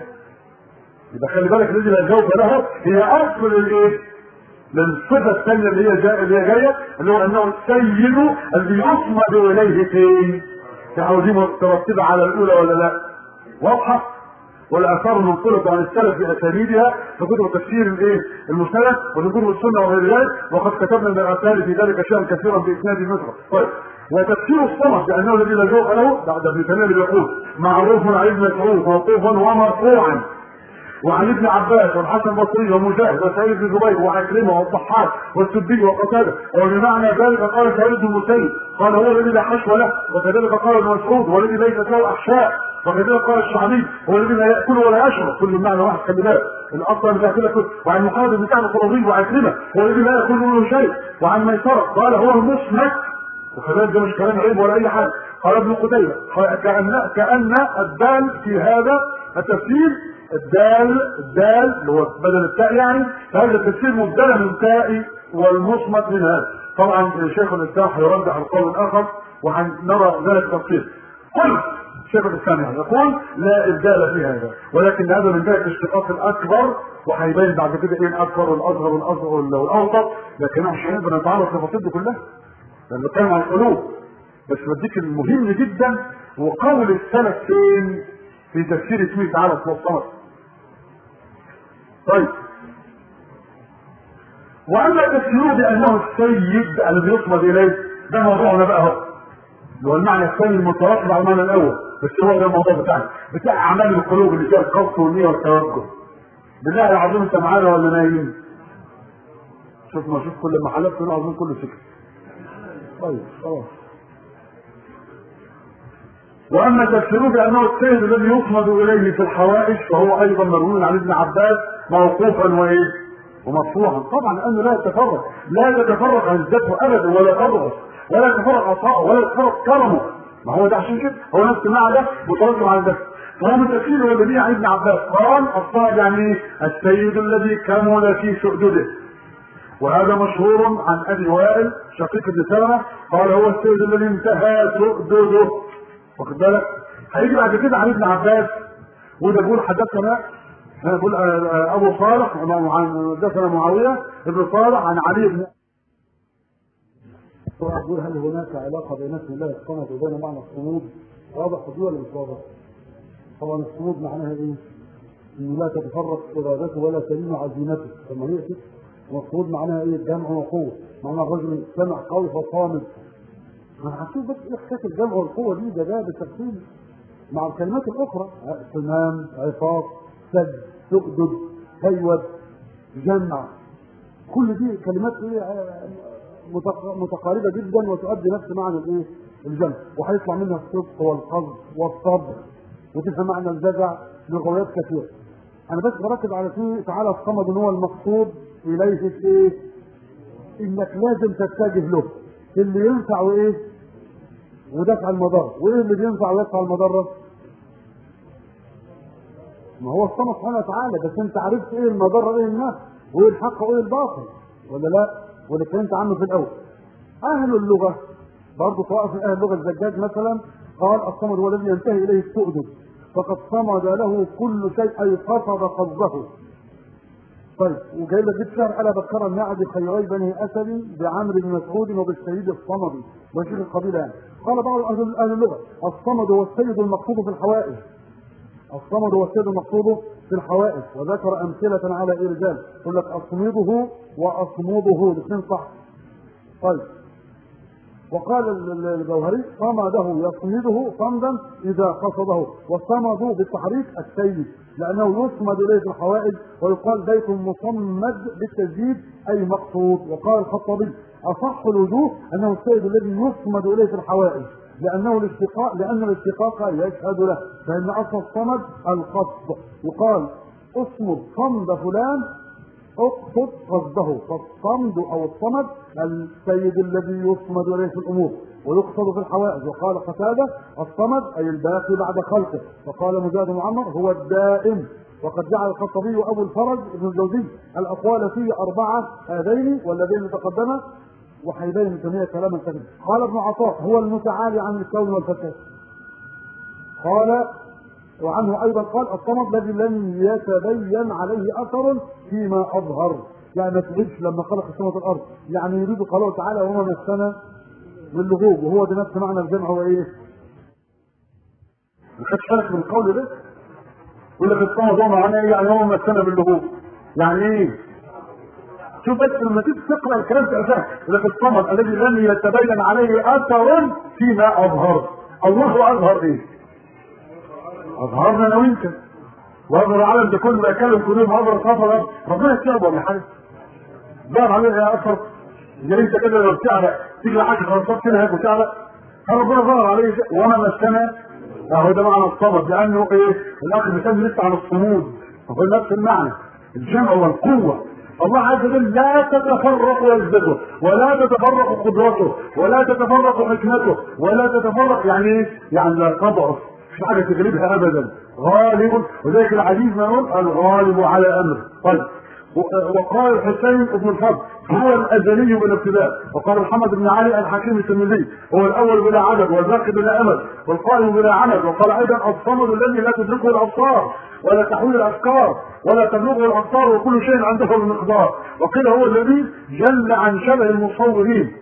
يبقى خلي بالك الذي لا جوف له هي اصل الايه للصفة الثانية اللي هي جاية اللي هي جاية اللي هو انه السيد الذي يصمد اليه فين؟ تعودين مترتبة على الاولى ولا لا؟ واضحة؟ والاثار المنقله عن السلف باسانيدها في كتب تفسير الايه المسند وذكور السنه وغير ذلك وقد كتبنا من الاثار في ذلك شيئا كثيرا باسناد مثله طيب وتفسير الصمت بانه الذي لا ذوق له بعد ابن تيميه يقول معروف عن ابن مسعود موقوفا ومرفوعا وعن ابن عباس والحسن البصري ومجاهد وسعيد بن جبير وعكرمه والضحاك والسدي وقتاده وبمعنى ذلك قال سعيد بن المسيب قال هو الذي لا حشو له وكذلك قال ابن مسعود والذي ليست له احشاء وكذلك قال الشعبي هو الذي لا ياكل ولا يشرب كل معنى واحد خلي بالك الاصل لا ياكل كل وعن مقابل بن كعب القرظي وعكرمه هو الذي لا ياكل منه شيء وعن ميسره قال هو المسند وكذلك ده مش كلام عيب ولا اي حاجه قال ابن قتيبة كأن كأن الدال في هذا التفسير الدال الدال اللي هو بدل التاء يعني هذا التفسير مبدل من تاء والمصمت من هذا طبعا شيخ الاسلام هيرجح القول الاخر وهنرى ذلك تفسير قل شيخ الاسلام يقول لا ابدال في هذا ولكن هذا من باب الاشتقاق الاكبر وهيبين بعد كده ايه الاكبر والاصغر والاصغر والاوسط لكن احنا مش هنقدر نتعرض للتفاصيل دي كلها لان بتكلم عن القلوب بس بديك المهم جدا وقول السلف فين في تفسير اسمه تعالى اسمه الصمد طيب واما تفسيره بانه السيد الذي يصمد اليه ده موضوعنا بقى اهو اللي هو المعنى الثاني المترتب على المعنى الاول بس هو ده الموضوع بتاعنا بتاع اعمال القلوب اللي فيها القصد والنيه والتوجه بالله العظيم انت معانا ولا نايم؟ شوف ما شوف كل ما حلفت العظيم كله سكت طيب خلاص واما تفسيره بانه السيد الذي يصمد اليه في الحوائج فهو ايضا مروي عن ابن عباس موقوفا وايه؟ ومرفوعا طبعا لانه لا يتفرق لا يتفرق عزته ابدا ولا تضعف ولا يتفرق عطاءه ولا يتفرق كرمه ما هو ده عشان كده هو نفس المعنى ده مترتب على ده فهو من تفسيره الذي عن ابن عباس قال الصائب يعني ايه؟ السيد الذي كمل في سؤدده وهذا مشهور عن ابي وائل شقيق بن سلمه قال هو السيد الذي انتهى سؤدده واخد بالك هيجي بعد كده عن ابن عباس وده بيقول حدثنا بيقول ابو صالح عن حدثنا معاويه ابن صالح عن علي بن يقول هل هناك علاقه بين اسم الله الصمد وبين معنى الصمود؟ واضح دي ولا مش واضح؟ طبعا الصمود معناها ايه؟ انه لا تتفرق ارادته ولا تلين عزيمته، طب ما هي كده المفروض معناها ايه الجمع وقوه معناها الرجل سمع قوي فصامت انا هشوف بس ايه حكايه الجمع والقوه دي ده ده بالتفصيل مع الكلمات الاخرى صمام عفاف سد تؤدد هيود جمع كل دي كلمات ايه متقاربه جدا وتؤدي نفس معنى الايه الجمع وهيطلع منها الصدق والقصد والصبر وتفهم معنى الجزع لغويات كثيره انا بس بركز على فيه تعالى الصمد ان هو المقصود اليه في ايه انك لازم تتجه له اللي ينفع وايه ودفع المضره وايه اللي بينفع ويدفع المضره ما هو الصمد سبحانه وتعالى بس انت عرفت ايه المضره ايه النفع وايه الحق وايه الباطل ولا لا واللي اتكلمت عنه في الاول اهل اللغه برضه طائف من اهل اللغه الزجاج مثلا قال الصمد هو الذي ينتهي اليه السؤدد فقد صمد له كل شيء اي قصد قصده طيب وجاي لك بيت شهر الا بكر النعد خيري بني اسد بعمرو بن مسعود وبالسيد الصمدي وشيخ القبيله يعني قال بعض اهل اهل اللغه الصمد هو السيد المقصود في الحوائج الصمد هو السيد المقصود في الحوائج وذكر امثله على ارجال يقول لك اصمده واصمده الاثنين صح طيب وقال الجوهري صمده يصمده صمدا اذا قصده والصمد بالتحريك السيد لانه يصمد اليه في الحوائج ويقال بيت مصمد بالتجديد اي مقصود وقال الخطابي اصح الوجوه انه السيد الذي يصمد اليه في الحوائج لانه الاشتقاق لان الاشتقاق يشهد له فان اصل الصمد القصد يقال اصمد صمد فلان اقصد قصده فالصمد او الصمد السيد الذي يصمد اليه في الامور ويقصد في الحوائج وقال قتاده الصمد اي الباقي بعد خلقه وقال مجاهد معمر هو الدائم وقد جعل الخطبي وابو الفرج ابن الجوزي الاقوال فيه اربعه هذين والذين تقدما وحيدين من تيميه كلاما كثيرا قال ابن عطاء هو المتعالي عن الكون والفساد قال وعنه ايضا قال الصمد الذي لم يتبين عليه اثر فيما اظهر يعني ما تغيبش لما خلق السماء والارض يعني يريد قوله تعالى وما مسنا من لغوب وهو ده نفس معنى الجمع هو ايه؟ ما خدش بالك من القول ده؟ يقول لك الصمد هو معناه ايه؟ يعني هو مسنا باللغوب يعني ايه؟ شوف بس لما تيجي تقرا الكلام تبقى فاهم يقول لك الصمد الذي لم يتبين عليه اثر فيما اظهر الله اظهر ايه؟ اظهرنا انا وانت واظهر العالم ده كله بيتكلم كلهم اظهر خطر ربنا يتعب ولا حاجه ظهر عليه يا اثر زي انت كده لو بتعرق تيجي حاجه خلصات كده هيك وتعرق ربنا ظهر عليه وانا مسنا اهو ده معنى الصبر لانه ايه الاخ بيتكلم لسه عن الصمود هو نفس المعنى الجمع والقوه الله عز وجل لا تتفرق عزته ولا تتفرق قدرته ولا تتفرق حكمته ولا تتفرق يعني ايه؟ يعني لا تضعف مش حاجه تغلبها ابدا غالب وذلك العزيز ما يقول الغالب على امره طيب وقال الحسين بن الفضل هو الازلي بالابتداء وقال محمد بن علي الحكيم الترمذي هو الاول بلا عدد والباقي بلا امل والقائم بلا عمل وقال ايضا الصمد الذي لا تدركه الابصار ولا تحويل الافكار ولا تبلغه الابصار وكل شيء عنده بمقدار وقيل هو الذي جل عن شبه المصورين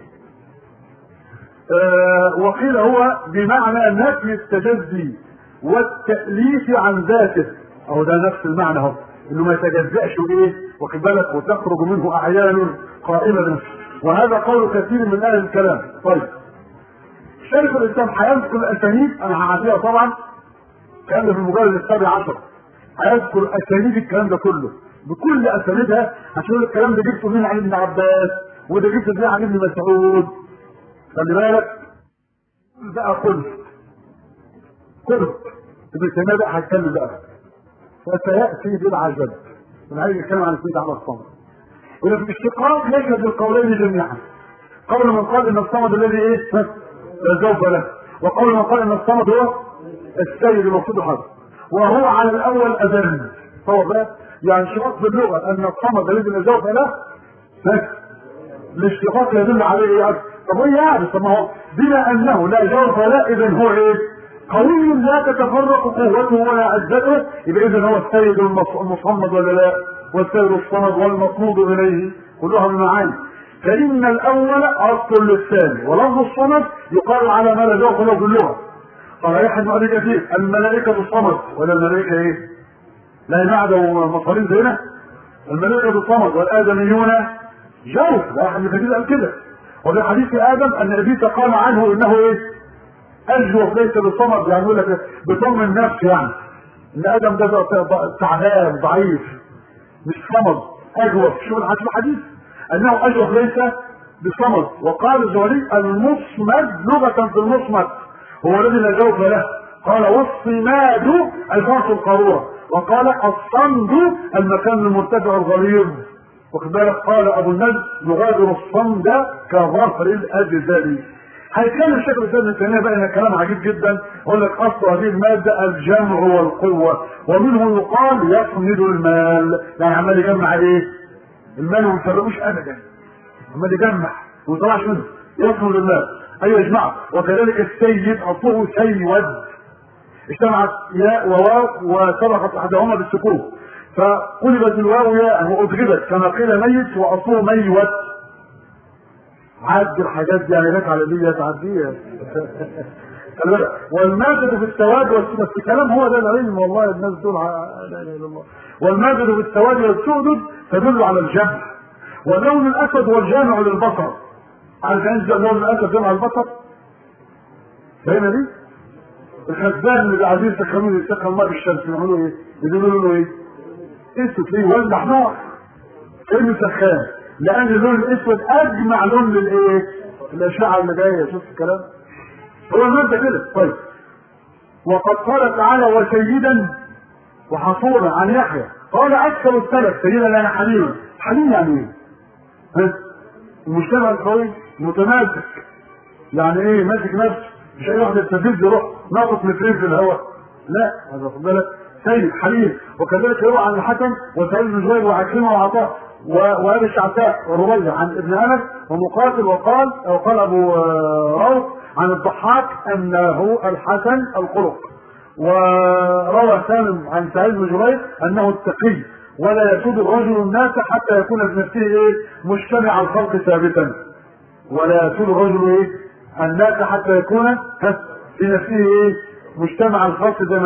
آه وقيل هو بمعنى نفي التجزي والتأليف عن ذاته اهو ده نفس المعنى اهو انه ما يتجزأش ايه واخد بالك وتخرج منه اعيان قائمة وهذا قول كثير من اهل الكلام طيب شيخ الاسلام هيذكر الاسانيد انا هعديها طبعا كان في المجلد السابع عشر هيذكر اسانيد الكلام ده كله بكل اسانيدها عشان الكلام ده جبته من عن ابن عباس وده جبته من عن ابن مسعود خلي بالك بقى قلت قلت ابن تيميه بقى هيتكلم بقى فسياتي بالعجب ونعيد الكلام عن السيد احمد الصمد ولكن الاشتقاق يشهد القولين جميعا قول من قال ان الصمد الذي ايه لا زوج له وقول من قال ان الصمد هو السيد المقصود حظ وهو على الاول اذل هو بقى يعني اشتقاق في اللغه ان الصمد الذي لا زوج له الاشتقاق يدل عليه ايه طب هو يعني طب ما هو بما انه لا جوف له اذا هو ايه قوي لا تتفرق قوته ولا عزته يبقى اذا هو السيد المصمد ولا لا والسيد الصمد والمطلوب اليه كلها بمعاني فان الاول اصل للثاني ولفظ الصمد يقال على ما لا جوف له في اللغه قال يحيى بن ابي كثير الملائكه الصمد ولا الملائكه ايه؟ لا ينعد مصارين زينا الملائكه الصمد والادميون جوف لا ابن كثير قال كده وفي حديث ادم ان ابليس قال عنه انه ايه اجوف ليس بالصمد يعني يقول لك بطم النفس يعني ان ادم ده تعبان ضعيف مش صمد اجوف شوف الحديث الحديث انه اجوف ليس بصمد وقال الزهري المصمد لغه في المصمد هو الذي لا جوف له قال والصماد الفرس القاروره وقال الصمد المكان المرتفع الغليظ واخد بالك قال ابو النجم يغادر الصمد كظفر الاجزال هيتكلم الشيخ الاسلام ابن تيميه بقى هنا كلام عجيب جدا يقول لك اصل هذه الماده الجمع والقوه ومنه يقال يصمد المال يعني عمال يجمع ايه؟ المال وما يفرقوش ابدا عمال يجمع وما يطلعش منه يصمد المال اي يجمعه وكذلك السيد اصله سيود اجتمعت ياء وواو وسبقت احدهما بالسكون فقلبت الواو ياء وادغمت كما قيل ميت واصله ميوت عد الحاجات دي يعني لك على دي تعديها والمادة في السواد والسود الكلام هو ده العلم والله الناس دول لا اله الا الله والمادة في السواد والسود تدل على الجمع واللون الاسود هو الجامع للبصر عارف انت اللون الاسود جمع البصر فاهم دي؟ الخزان اللي قاعدين يسخنوا يسخن ميه بالشمس يعملوا ايه؟ يقولوا له ايه؟ اسود ليه؟ ولع نار كانه سخان لان اللون الاسود اجمع لون للايه؟ الاشعه اللي جايه شوف الكلام هو الماده كده طيب وقد قال تعالى وسيدا وحصورا عن يحيى قال اكثر السلف سيدا لنا حليما حليم يعني ايه؟ ها؟ المجتمع القوي متماسك يعني ايه ماسك نفسه مش اي واحد يستفز يروح ناقص مترين في الهواء لا هذا خد بالك سيد حليم وكذلك يروى عن الحكم وسعيد بن جبير وعكرمه وعطاء وابي الشعثاء وربيع عن ابن انس ومقاتل وقال او قال ابو روح عن الضحاك انه الحسن الخلق وروى سالم عن سعيد بن جبير انه التقي ولا يسود الرجل الناس حتى يكون في نفسه ايه مجتمع الخلق ثابتا ولا يسود الرجل ايه الناس حتى يكون في نفسه ايه مجتمع الخاص زي ما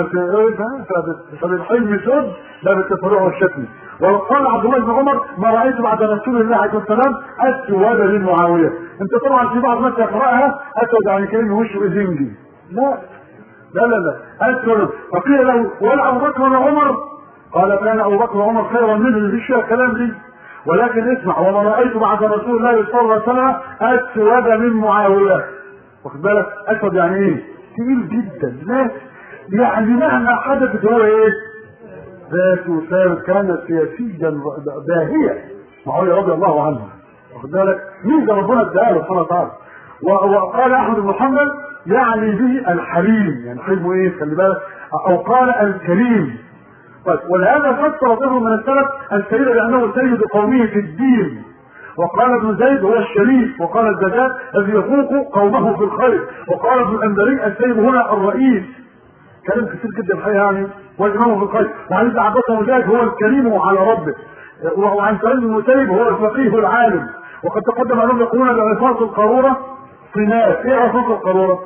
فبالحلم سد لا بالتفرع والشتم وقال عبد الله بن عمر ما رايت بعد رسول الله عليه السلام اسود من معاويه انت طبعا في بعض الناس يقراها اسود يعني كلمه وشه ازنجي لا لا لا لا اسود فقيل له ولا ابو بكر ولا عمر قال كان ابو بكر وعمر خيرا منه مفيش فيها كلام دي ولكن اسمع وما رايت بعد رسول الله صلى الله عليه وسلم اسود من معاويه واخد بالك اسود يعني ايه؟ تقيل جدا لا يعني مهما حدثت هو ايه؟ ذات وثابت كان سياسيا باهيا معاويه رضي الله عنه واخد بالك مين ده ربنا اداها له سبحانه وتعالى وقال احمد بن محمد يعني به الحليم يعني حلمه ايه خلي بالك او قال الكريم طيب ولهذا فسر غيره من السلف الكريم لانه سيد قومه في الدين وقال ابن زيد هو الشريف وقال الزجاج الذي يفوق قومه في الخير وقال ابن الانبري السيد هنا الرئيس كلام كثير جدا الحقيقه يعني ويجمعه في الخير وعن ابن عباس مجاهد هو الكريم على ربه وعن سعيد بن المسيب هو الفقيه العالم وقد تقدم انهم يقولون بعصاص القاروره صناف ايه عصاص القاروره؟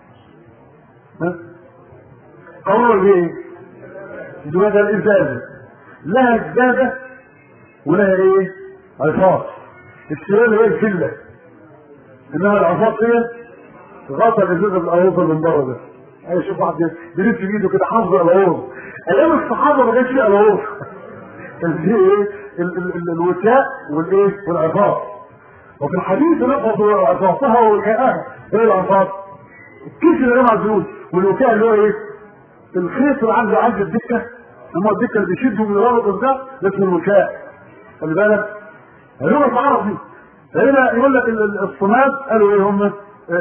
ها؟ قاروره دي ايه؟ زجاجه الازازه لها زجاجه ولها ايه؟ عصاص السلال هي الكلة انما العصاص هي غطى الازازه بالقروضه من بره ده اي شوف واحد بيلف في ايده كده حافظ القروض ايام الصحابه ما كانش فيه قروض كان فيه ايه الوكاء والايه والعصاص وفي الحديث لفظوا عصاصها ووكاءها ايه العصاص الكيس اللي جمع الفلوس والوكاء اللي هو ايه الخيط اللي عنده عند الدكه اما الدكه اللي بيشده من الرابط ده ده اسمه الوكاء خلي بالك لغه عربي هنا يقول لك الصماد قالوا ايه هم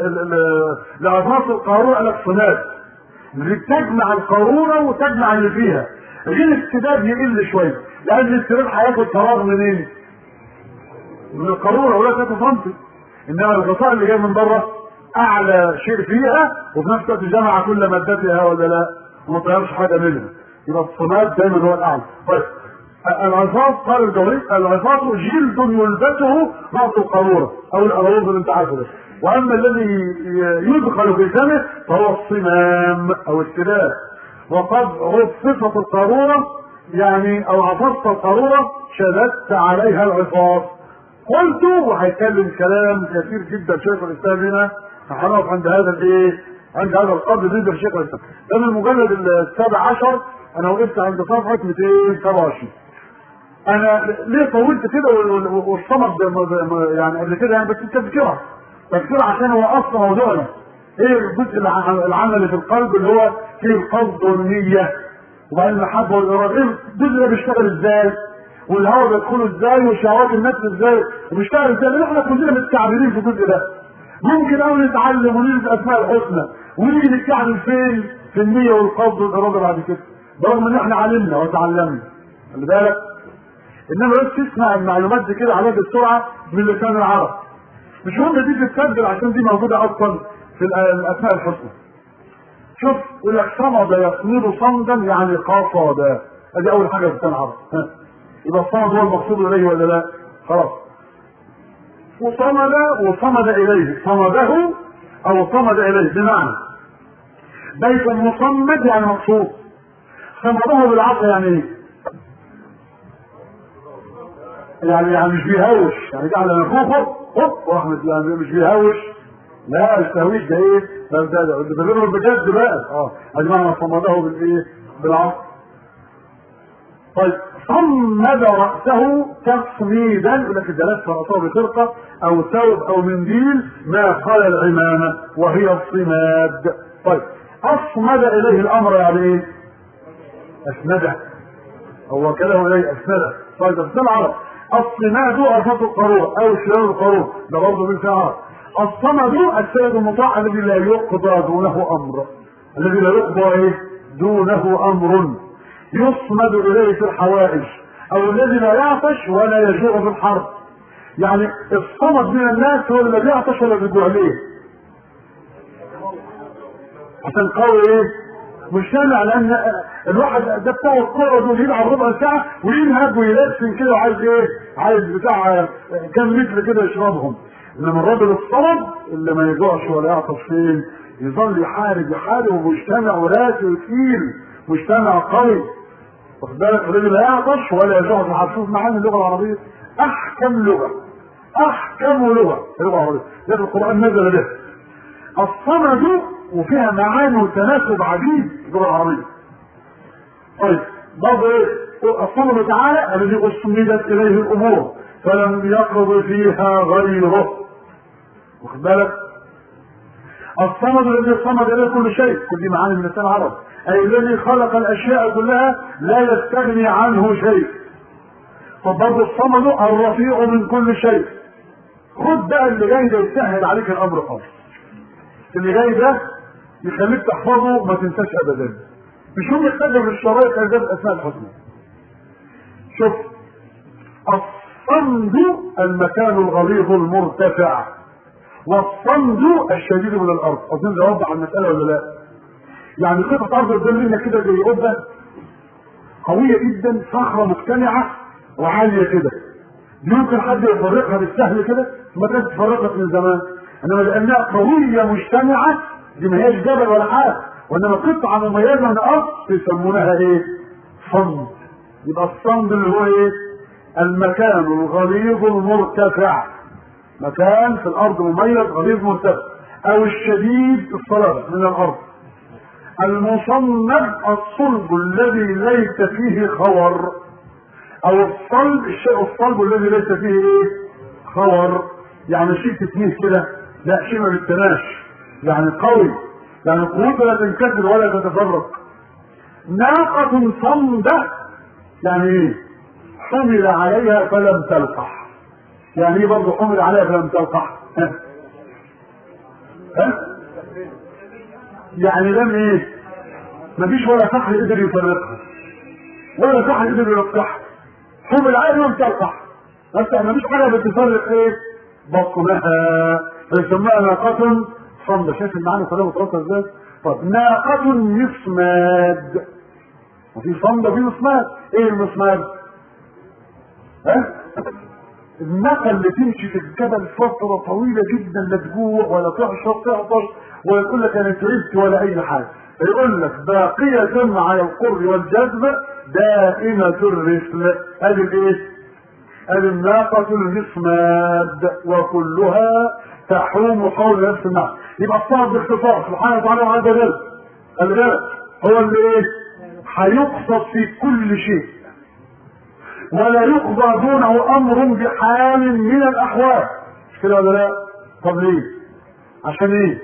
لعظمات القارورة قال لك صماد بتجمع القارورة وتجمع اللي فيها غير السداد يقل شوية لأن السداد هياخد فراغ منين؟ من القارورة ولا تتفهمتي إنما الغطاء اللي جاي من بره أعلى شيء فيها وفي نفس الوقت جمع كل مادتها ولا لا وما طيرش حاجة منها يبقى الصماد دايما هو الأعلى طيب العصاص قال الجوهري العصاص جلد يلبسه بعض القارورة او القارورة اللي انت عارفه ده واما الذي يدخل في فمه فهو الصمام او السلاح وقد رصفت القارورة يعني او عصفت القارورة شددت عليها العصاص قلت وهيتكلم كلام كثير جدا شيخ الاسلام هنا هنقف عند هذا الايه؟ عند هذا القدر بيقدر شيخ الاسلام ده من المجلد السابع عشر انا وقفت عند صفحه 227 انا ليه طولت كده والصمد يعني قبل كده يعني بس تذكرها تذكرها عشان هو اصل موضوعنا ايه الجزء العملي في القلب اللي هو فيه القصد والنيه وبعدين المحبه والاراده ايه الجزء ده بيشتغل ازاي والهواء بيدخله ازاي وشهوات النفس ازاي وبيشتغل ازاي لان احنا كلنا متكعبلين في الجزء ده ممكن قوي نتعلم ونلبس اسماء الحسنى ونيجي نتكعبل فين في النيه والقصد والاراده بعد كده برغم ان احنا علمنا وتعلمنا خلي بالك انما بس تسمع المعلومات دي كده على السرعه من لسان العرب مش مهم دي تتسجل عشان دي موجوده اصلا في الاسماء الحسنى شوف يقول لك صمد يصمد صمدا يعني قصد ادي اول حاجه في لسان العرب يبقى الصمد هو المقصود اليه ولا لا؟ خلاص وصمد وصمد اليه صمده او صمد اليه بمعنى بيت مصمد يعني مقصود صمده بالعصا يعني ايه؟ يعني يعني مش بيهوش يعني جعل نفوخه هوب واحمد يعني مش بيهوش لا التهويش ده ايه؟ ده ده ده ده بيضرب بجد بقى اه ادي معنى صمده بالايه؟ بالعصا طيب صمد رأسه تصميدا يقول لك دلت رأسه بخرقة أو ثوب أو منديل ما قال العمامة وهي الصماد طيب أصمد إليه الأمر يعني إيه؟ أسنده هو كلام إليه أسنده طيب ده العرب الصماد أرفض القارور أو شلال القارور ده برضه من عرب الصمد السيد المطاع الذي لا يقضى دونه أمر الذي لا يقضى إيه؟ دونه أمر يصمد اليه في الحوائج او الذي لا يعطش ولا يجوع في الحرب يعني الصمد من الناس هو اللي لا يعطش ولا بيجوع ليه عشان قوي ايه مش سامع لان الواحد ده بتاع الكوره دول يلعب ربع ساعه وينهج ويلسن كده وعايز ايه عايز بتاع كام لتر كده يشربهم انما الراجل الصمد اللي ما يجوعش ولا يعطش فين يظل يحارب يحارب ومجتمع وراسي وتقيل مجتمع قوي واخد بالك الراجل لا يعطش ولا يجوع في هتشوف معاني اللغه العربيه احكم لغه احكم لغه اللغه العربيه لكن القران نزل به الصمد وفيها معاني وتناسب عجيب اللغه العربيه طيب برضه ايه الصمد تعالى الذي اسندت اليه الامور فلم يقض فيها غيره واخد بالك الصمد الذي صمد اليه كل شيء كل دي معاني من لسان العرب اي الذي خلق الاشياء كلها لا يستغني عنه شيء فبرضه الصمد الرفيع من كل شيء خد بقى اللي جاي ده يسهل عليك الامر خالص اللي جاي ده يخليك تحفظه ما تنساش ابدا مش هم يحتاجوا في الشرايط اعداد اسماء الحسنى شوف الصمد المكان الغليظ المرتفع والصمد الشديد من الارض اظن ده وضح المساله ولا لا يعني قطعه ارض قدام منك كده زي قبه قويه جدا صخره مجتمعه وعاليه كده يمكن حد يفرقها بالسهل كده ما كانت اتفرقت من زمان انما لانها قويه مجتمعه دي ما هياش جبل ولا حاجه وانما قطعه مميزه من الارض يسمونها ايه؟ صمد يبقى الصمد اللي هو ايه؟ المكان الغليظ المرتفع مكان في الارض مميز غليظ مرتفع او الشديد الصلابه من الارض المصمد الصلب الذي ليس فيه خور او الصلب الشيء الصلب الذي ليس فيه ايه خور يعني شيء تتنيه كده لا شيء ما بيتناش يعني قوي يعني قوته لا تنكسر ولا تتفرق ناقة صمدة يعني ايه حمل عليها فلم تلقح يعني ايه برضه حمل عليها فلم تلقح ها ها يعني لم ايه مفيش ولا فحل قدر يفرقها ولا فحل قدر يلقحها حمل عليها فلم تلقح بس مفيش حاجه بتفرق ايه بطنها فيسموها ناقة صمدة شايف المعنى كلها متوصل ازاي؟ طب ناقة مسماد وفي صمدة وفي مسماد ايه المسماد؟ ها؟ الناقة اللي تمشي في الجبل فترة طويلة جدا لا تجوع ولا تعشر تعطش ولا تقول لك انا تعبت ولا اي حاجة يقول لك باقية مع القر والجذب دائمة الرسل ادي الايه؟ الناقة المسماد وكلها تحوم حول نفس النعم يبقى الصمد باختصار سبحانه وتعالى وعز وجل خلي بالك هو اللي ايه هيقصد في كل شيء ولا يقضى دونه امر بحال من الاحوال مش كده ولا لا طب ليه عشان ايه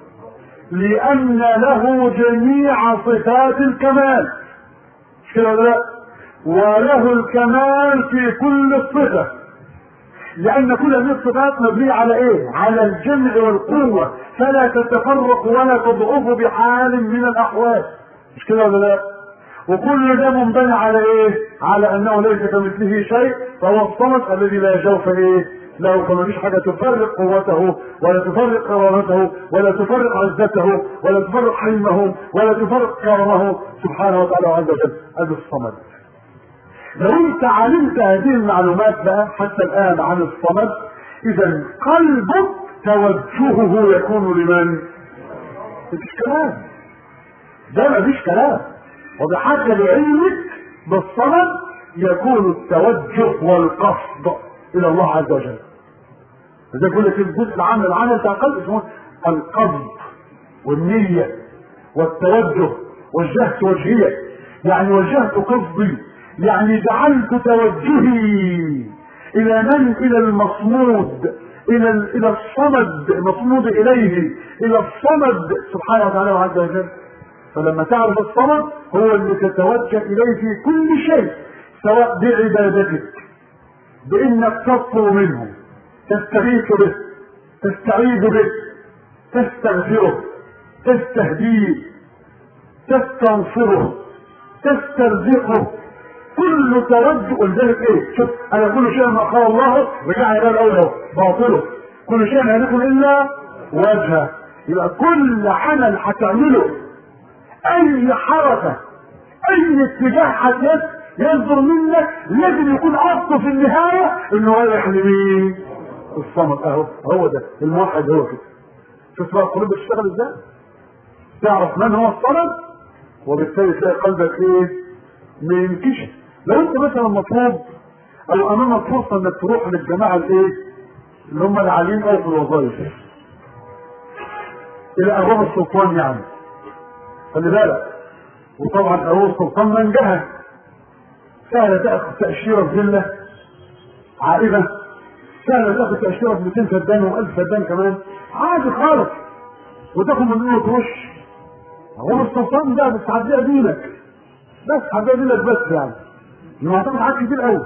لان له جميع صفات الكمال مش كده ولا لا وله الكمال في كل الصفه لان كل هذه الصفات مبنيه على ايه على الجمع والقوه فلا تتفرق ولا تضعف بحال من الاحوال مش كده ولا لا وكل ده منبني على ايه على انه ليس كمثله شيء فهو الصمد الذي لا جوف ايه له فما فيش حاجه تفرق قوته ولا تفرق كرامته ولا تفرق عزته ولا تفرق حلمه ولا تفرق كرمه سبحانه وتعالى عز وجل هذا الصمد لو انت علمت هذه المعلومات بقى حتى الان عن الصمد اذا قلبك توجهه يكون لمن؟ مفيش كلام ده مفيش كلام وبحسب علمك بالصمد يكون التوجه والقصد الى الله عز وجل زي كل لك الجزء العام العام بتاع القلب اسمه القصد والنية والتوجه وجهت وجهية يعني وجهت قصدي يعني جعلت توجهي الى من الى المصمود الى الى الصمد المصمود اليه الى الصمد سبحانه وتعالى عز وجل فلما تعرف الصمد هو اللي تتوجه اليه في كل شيء سواء بعبادتك بانك تطلب منه تستغيث به تستعيذ به تستغفره تستهديه تستنصره تسترزقه كل توجه ولذلك ايه شوف انا كل شيء ما قال الله رجع الى الاول اهو باطله كل شيء لا يكون الا وجهه يبقى كل عمل هتعمله اي حركه اي اتجاه هتيس يصدر منك لازم يكون اصله في النهايه انه رايح لمين؟ الصمد اهو هو ده الموحد هو كده شوف بقى القلوب بتشتغل ازاي؟ تعرف من هو الصمد وبالتالي تلاقي قلبك ايه؟ ما ينكشف لو انت مثلا مطلوب او امامك فرصه انك تروح للجماعه الايه؟ اللي هم العاليين او في الوظائف الى ابواب السلطان يعني خلي بالك وطبعا ابواب السلطان من جهه سهل تاخذ تاشيره بذله عائبه سهل تاخذ تاشيره ب 200 فدان و1000 فدان كمان عادي خالص وتاخد من دول ترش هو السلطان ده بس هتبيع دينك بس هتبيع دينك بس يعني انه هتاخد حاجات كتير قوي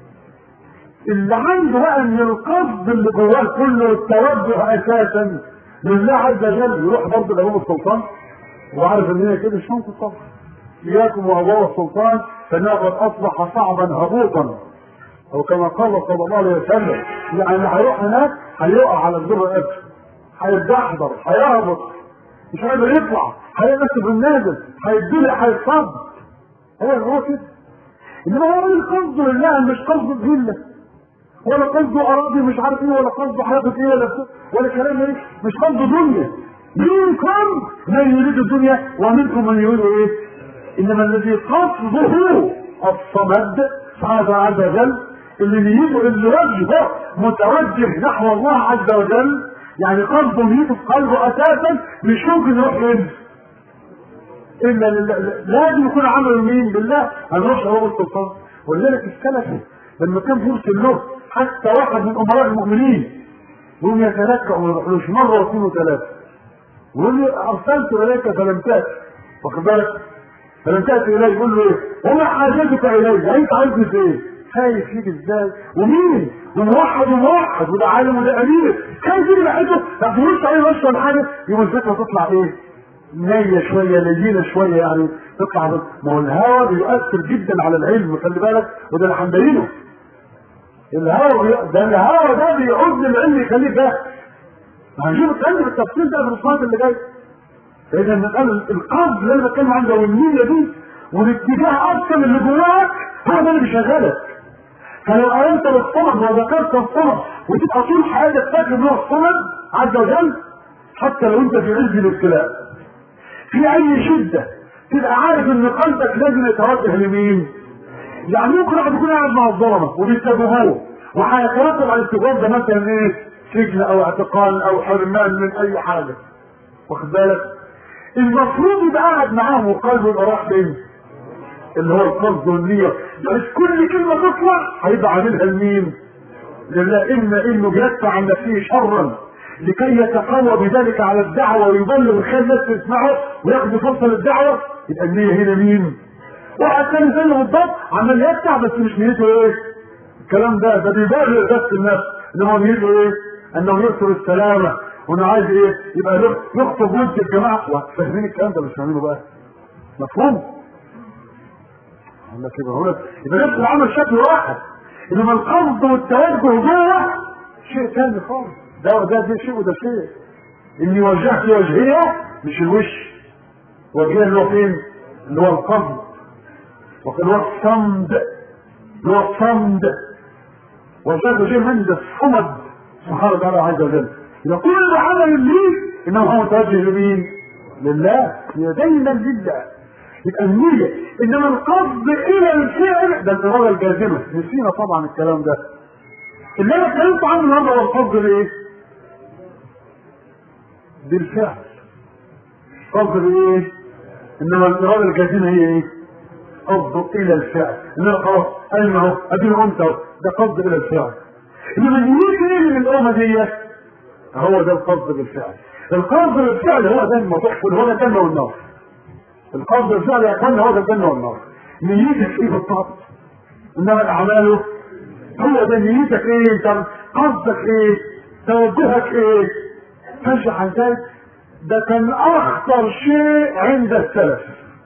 اللي عنده بقى ان القصد اللي جواه كله التوجه اساسا لله عز وجل يروح برضه لابواب السلطان وعارف ان هي كده مش ممكن طبعا اياكم وابواب السلطان فانه قد اصبح صعبا هبوطا او كما قال صلى الله عليه وسلم يعني هيروح هناك هيقع على الدور الابد هيتدحضر هيهبط مش قادر يطلع هيلاقي نفسه في النازل هيتدلع هيتصد هو هو كده انما هو راجل قصده لله مش قصده الذله ولا قصده اراضي مش عارف ايه ولا قصده حاجه ايه ولا ولا كلام ايه مش قصده دنيا منكم من يريد الدنيا ومنكم من يريد ايه انما الذي قصده الصمد سبحانه عز وجل اللي يجب اللي وجهه متوجه نحو الله عز وجل يعني قلبه نيته في قلبه اساسا مش ممكن يروح وين الا لله لازم يكون عمل مين بالله هنروح لهو السلطان ولذلك السلف لما كان مرسل له حتى واحد من امراء المؤمنين يقوم يتلكع وما يروحلوش مره واثنين وثلاثه ويقول لي ارسلت اليك فلم تاتي واخد بالك فلم تاتي الي يقول له ايه وما حاجتك الي انت عايزني في ايه خايف فيك ازاي ومين وموحد وموحد وده عالم وده امير كان في ناحيته ما تقولش عليه وش ولا حاجه يوم الفكره تطلع ايه نية شوية لينة شوية يعني تطلع ما هو الهوى بيؤثر جدا على العلم خلي بالك وده اللي هنبينه الهوى بي... ده الهوى ده بيعوز للعلم يخليه فاهم هنشوف الكلام بالتفصيل ده في الصلاه اللي جاي فاذا مسألة القصد اللي انا بتكلم عنه والنية دي والاتجاه اصلا اللي جواك هو ده اللي بيشغلك فلو قرنت بالصمد وذكرت الصمد وتبقى طول حياتك فاكر ان هو الصمد عز وجل حتى لو انت في عز الابتلاء في اي شدة تبقى عارف ان قلبك لازم يتوجه لمين يعني ممكن واحد يكون قاعد مع الظلمه وبيستجوبوه وهيترتب على الاستجواب ده مثلا ايه سجن او اعتقال او حرمان من اي حاجه واخد بالك المفروض يبقى قاعد معاهم وقلبه يبقى راح فين اللي هو القصد والنية يعني كل كلمة تطلع هيبقى عاملها لمين؟ لله إما إنه بيدفع عن نفسه شرا لكي يتقوى بذلك على الدعوة ويبلغ الخير الناس تسمعه وياخد فرصة للدعوة يبقى النية هنا مين؟ واحد تاني زيه بالضبط عمال يدفع بس مش نيته ايه؟ الكلام ده ده بيبرر بس النفس انما نيته ايه؟ انه يرسل السلامة وانه عايز ايه؟ يبقى يخطب وسط الجماعة فاهمين الكلام ده مش فاهمينه بقى؟ مفهوم؟ لك يبقى هنا يبقى نفس العمل شكل واحد انما القصد والتوجه جوه شيء ثاني خالص ده ده ده شيء وده شيء اني وجهت وجهيه مش الوش وجهيه اللي هو فين؟ اللي هو القصد اللي هو الصمد اللي هو الصمد وجهت وجهيه من ده الصمد سبحانه وتعالى عز وجل يبقى كل عمل ليه انه هو متوجه لمين؟ لله هي دايما لله يبقى النية انما القصد الى الفعل ده الاراده الجازمه نسينا طبعا الكلام ده اللي انا اتكلمت عنه النهارده هو القصد لايه؟ بالفعل قصد بايه؟ انما الاراده الجازمه هي ايه؟ قصد الى الفعل انما خلاص اين اهو اديني انت اهو ده قصد الى الفعل انما النية ايه من الامه دي؟ هو ده القصد بالفعل القصد بالفعل هو ده الموضوع هو ده الجنه والنار القصد بالفعل يا اخوانا هو ده الجنه والنار نيتك ايه بالضبط انما الاعمال هو ده نيتك ايه انت قصدك ايه توجهك ايه ترجع عن ذلك ده كان اخطر شيء عند السلف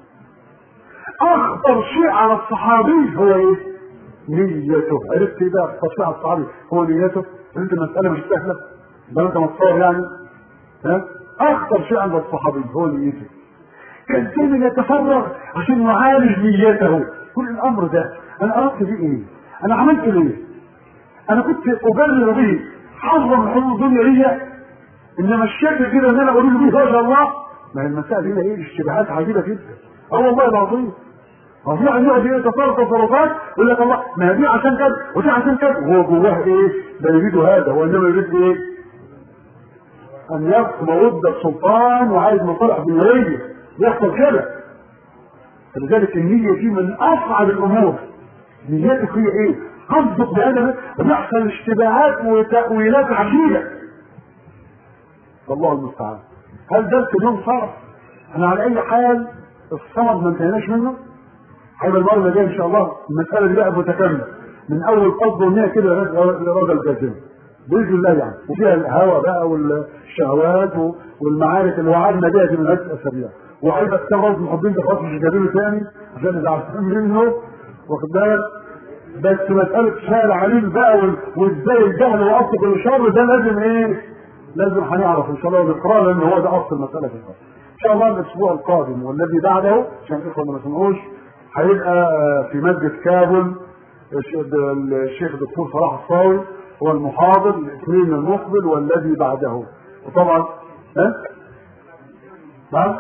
اخطر شيء على الصحابي هو ايه نيته عرفت ايه بقى تصنيع الصحابي هو نيته انت المساله مش سهله ده انت متصور يعني ها اخطر شيء عند الصحابي هو نيته كان دايما يتفرغ عشان يعالج نيته كل الامر ده انا اردت بيه ايه انا عملت ليه انا كنت ابرر به حظا من حظوظ دنيويه انما الشكل كده ان انا اقول له بيه وجه الله ما هي المسائل هنا ايه الاشتباهات عجيبه جدا اه والله العظيم هو في واحد يقعد يتصرف تصرفات يقول لك الله ما هي دي عشان كذا ودي عشان كذا وهو جواه ايه؟ ده يريد هذا وانما يريد ايه؟ ان يقسم ضد السلطان وعايز مصالح دنيويه يحصل كده فلذلك النية دي من أصعب الأمور نيتك هي إيه؟ قصدك بهذا بيحصل اشتباهات وتأويلات عجيبة والله المستعان هل درس اليوم صعب؟ احنا على أي حال الصمد ما انتهيناش منه هيبقى المرة الجاية إن شاء الله المسألة دي بقى متكاملة من أول قصد والنية كده للإرادة الجازمة بإذن الله يعني وفيها الهوى بقى والشهوات والمعارك اللي وعدنا بيها في من هذه الأسابيع وعايزك تغرض محبين ده خلاص مش جايبينه تاني عشان زعلان منه واخد بالك بس مسألة شهر عليم بقى وازاي الجهل واصل كل شر ده لازم ايه؟ لازم هنعرف ان شاء الله ونقراه لان هو ده اصل المسألة في الفرق. ان شاء الله الاسبوع القادم والذي بعده عشان الاخوة ما سمعوش هيبقى في مسجد كابل الشيخ الدكتور صلاح الصاوي هو المحاضر الاثنين المقبل والذي بعده وطبعا ها؟ نعم؟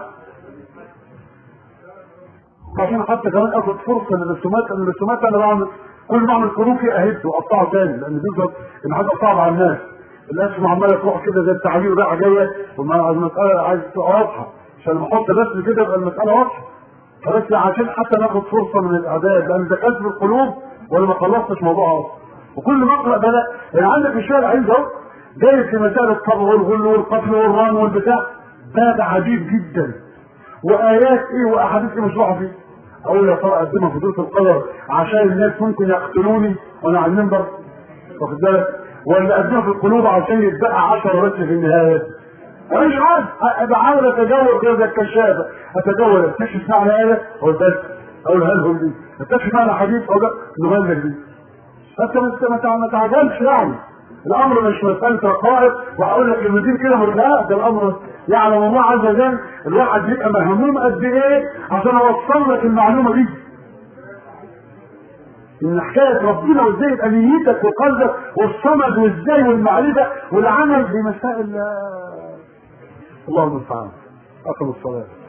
عشان حتى كمان اخد فرصه للرسومات لان الرسومات انا بعمل كل ما اعمل كروكي اهد واقطعه تاني لان بيفضل ان حاجه صعبه على الناس الناس عماله تروح كده زي التعابير رايحه جايه والمساله عايز تبقى واضحه عشان لما احط بس كده يبقى المساله واضحه فبس عشان حتى ناخد فرصه من الاعداد لان ده كسب القلوب وانا ما خلصتش موضوع اصلا وكل ما اقرا بدا يعني عندك الشارع عايز اهو جاي في مسائل الطبع والغل والقتل والران والبتاع باب عجيب جدا وايات ايه واحاديث ايه مشروعه فيه اقول يا ترى اقدمها في دروس القدر عشان الناس ممكن يقتلوني وانا على المنبر واخد بالك ولا اقدمها في القلوب عشان يتبقى 10 بس في النهايه انا مش عارف بحاول اتجول كده زي الكشافه اتجول اكتشف معنى ايه اقول بس اقولها لهم دي اكتشف معنى حديث اقول نبلغ دي فانت ما تعجلش يعني الامر مش مساله رقائق واقول لك المدير كده لا ده الامر يعلم الله عز وجل الواحد يبقى مهموم قد ايه عشان اوصل لك المعلومه دي ان حكايه ربنا وازاي يبقى نيتك وقلبك والصمد وازاي والمعرفه والعمل بمسائل الله المستعان اقم الصلاه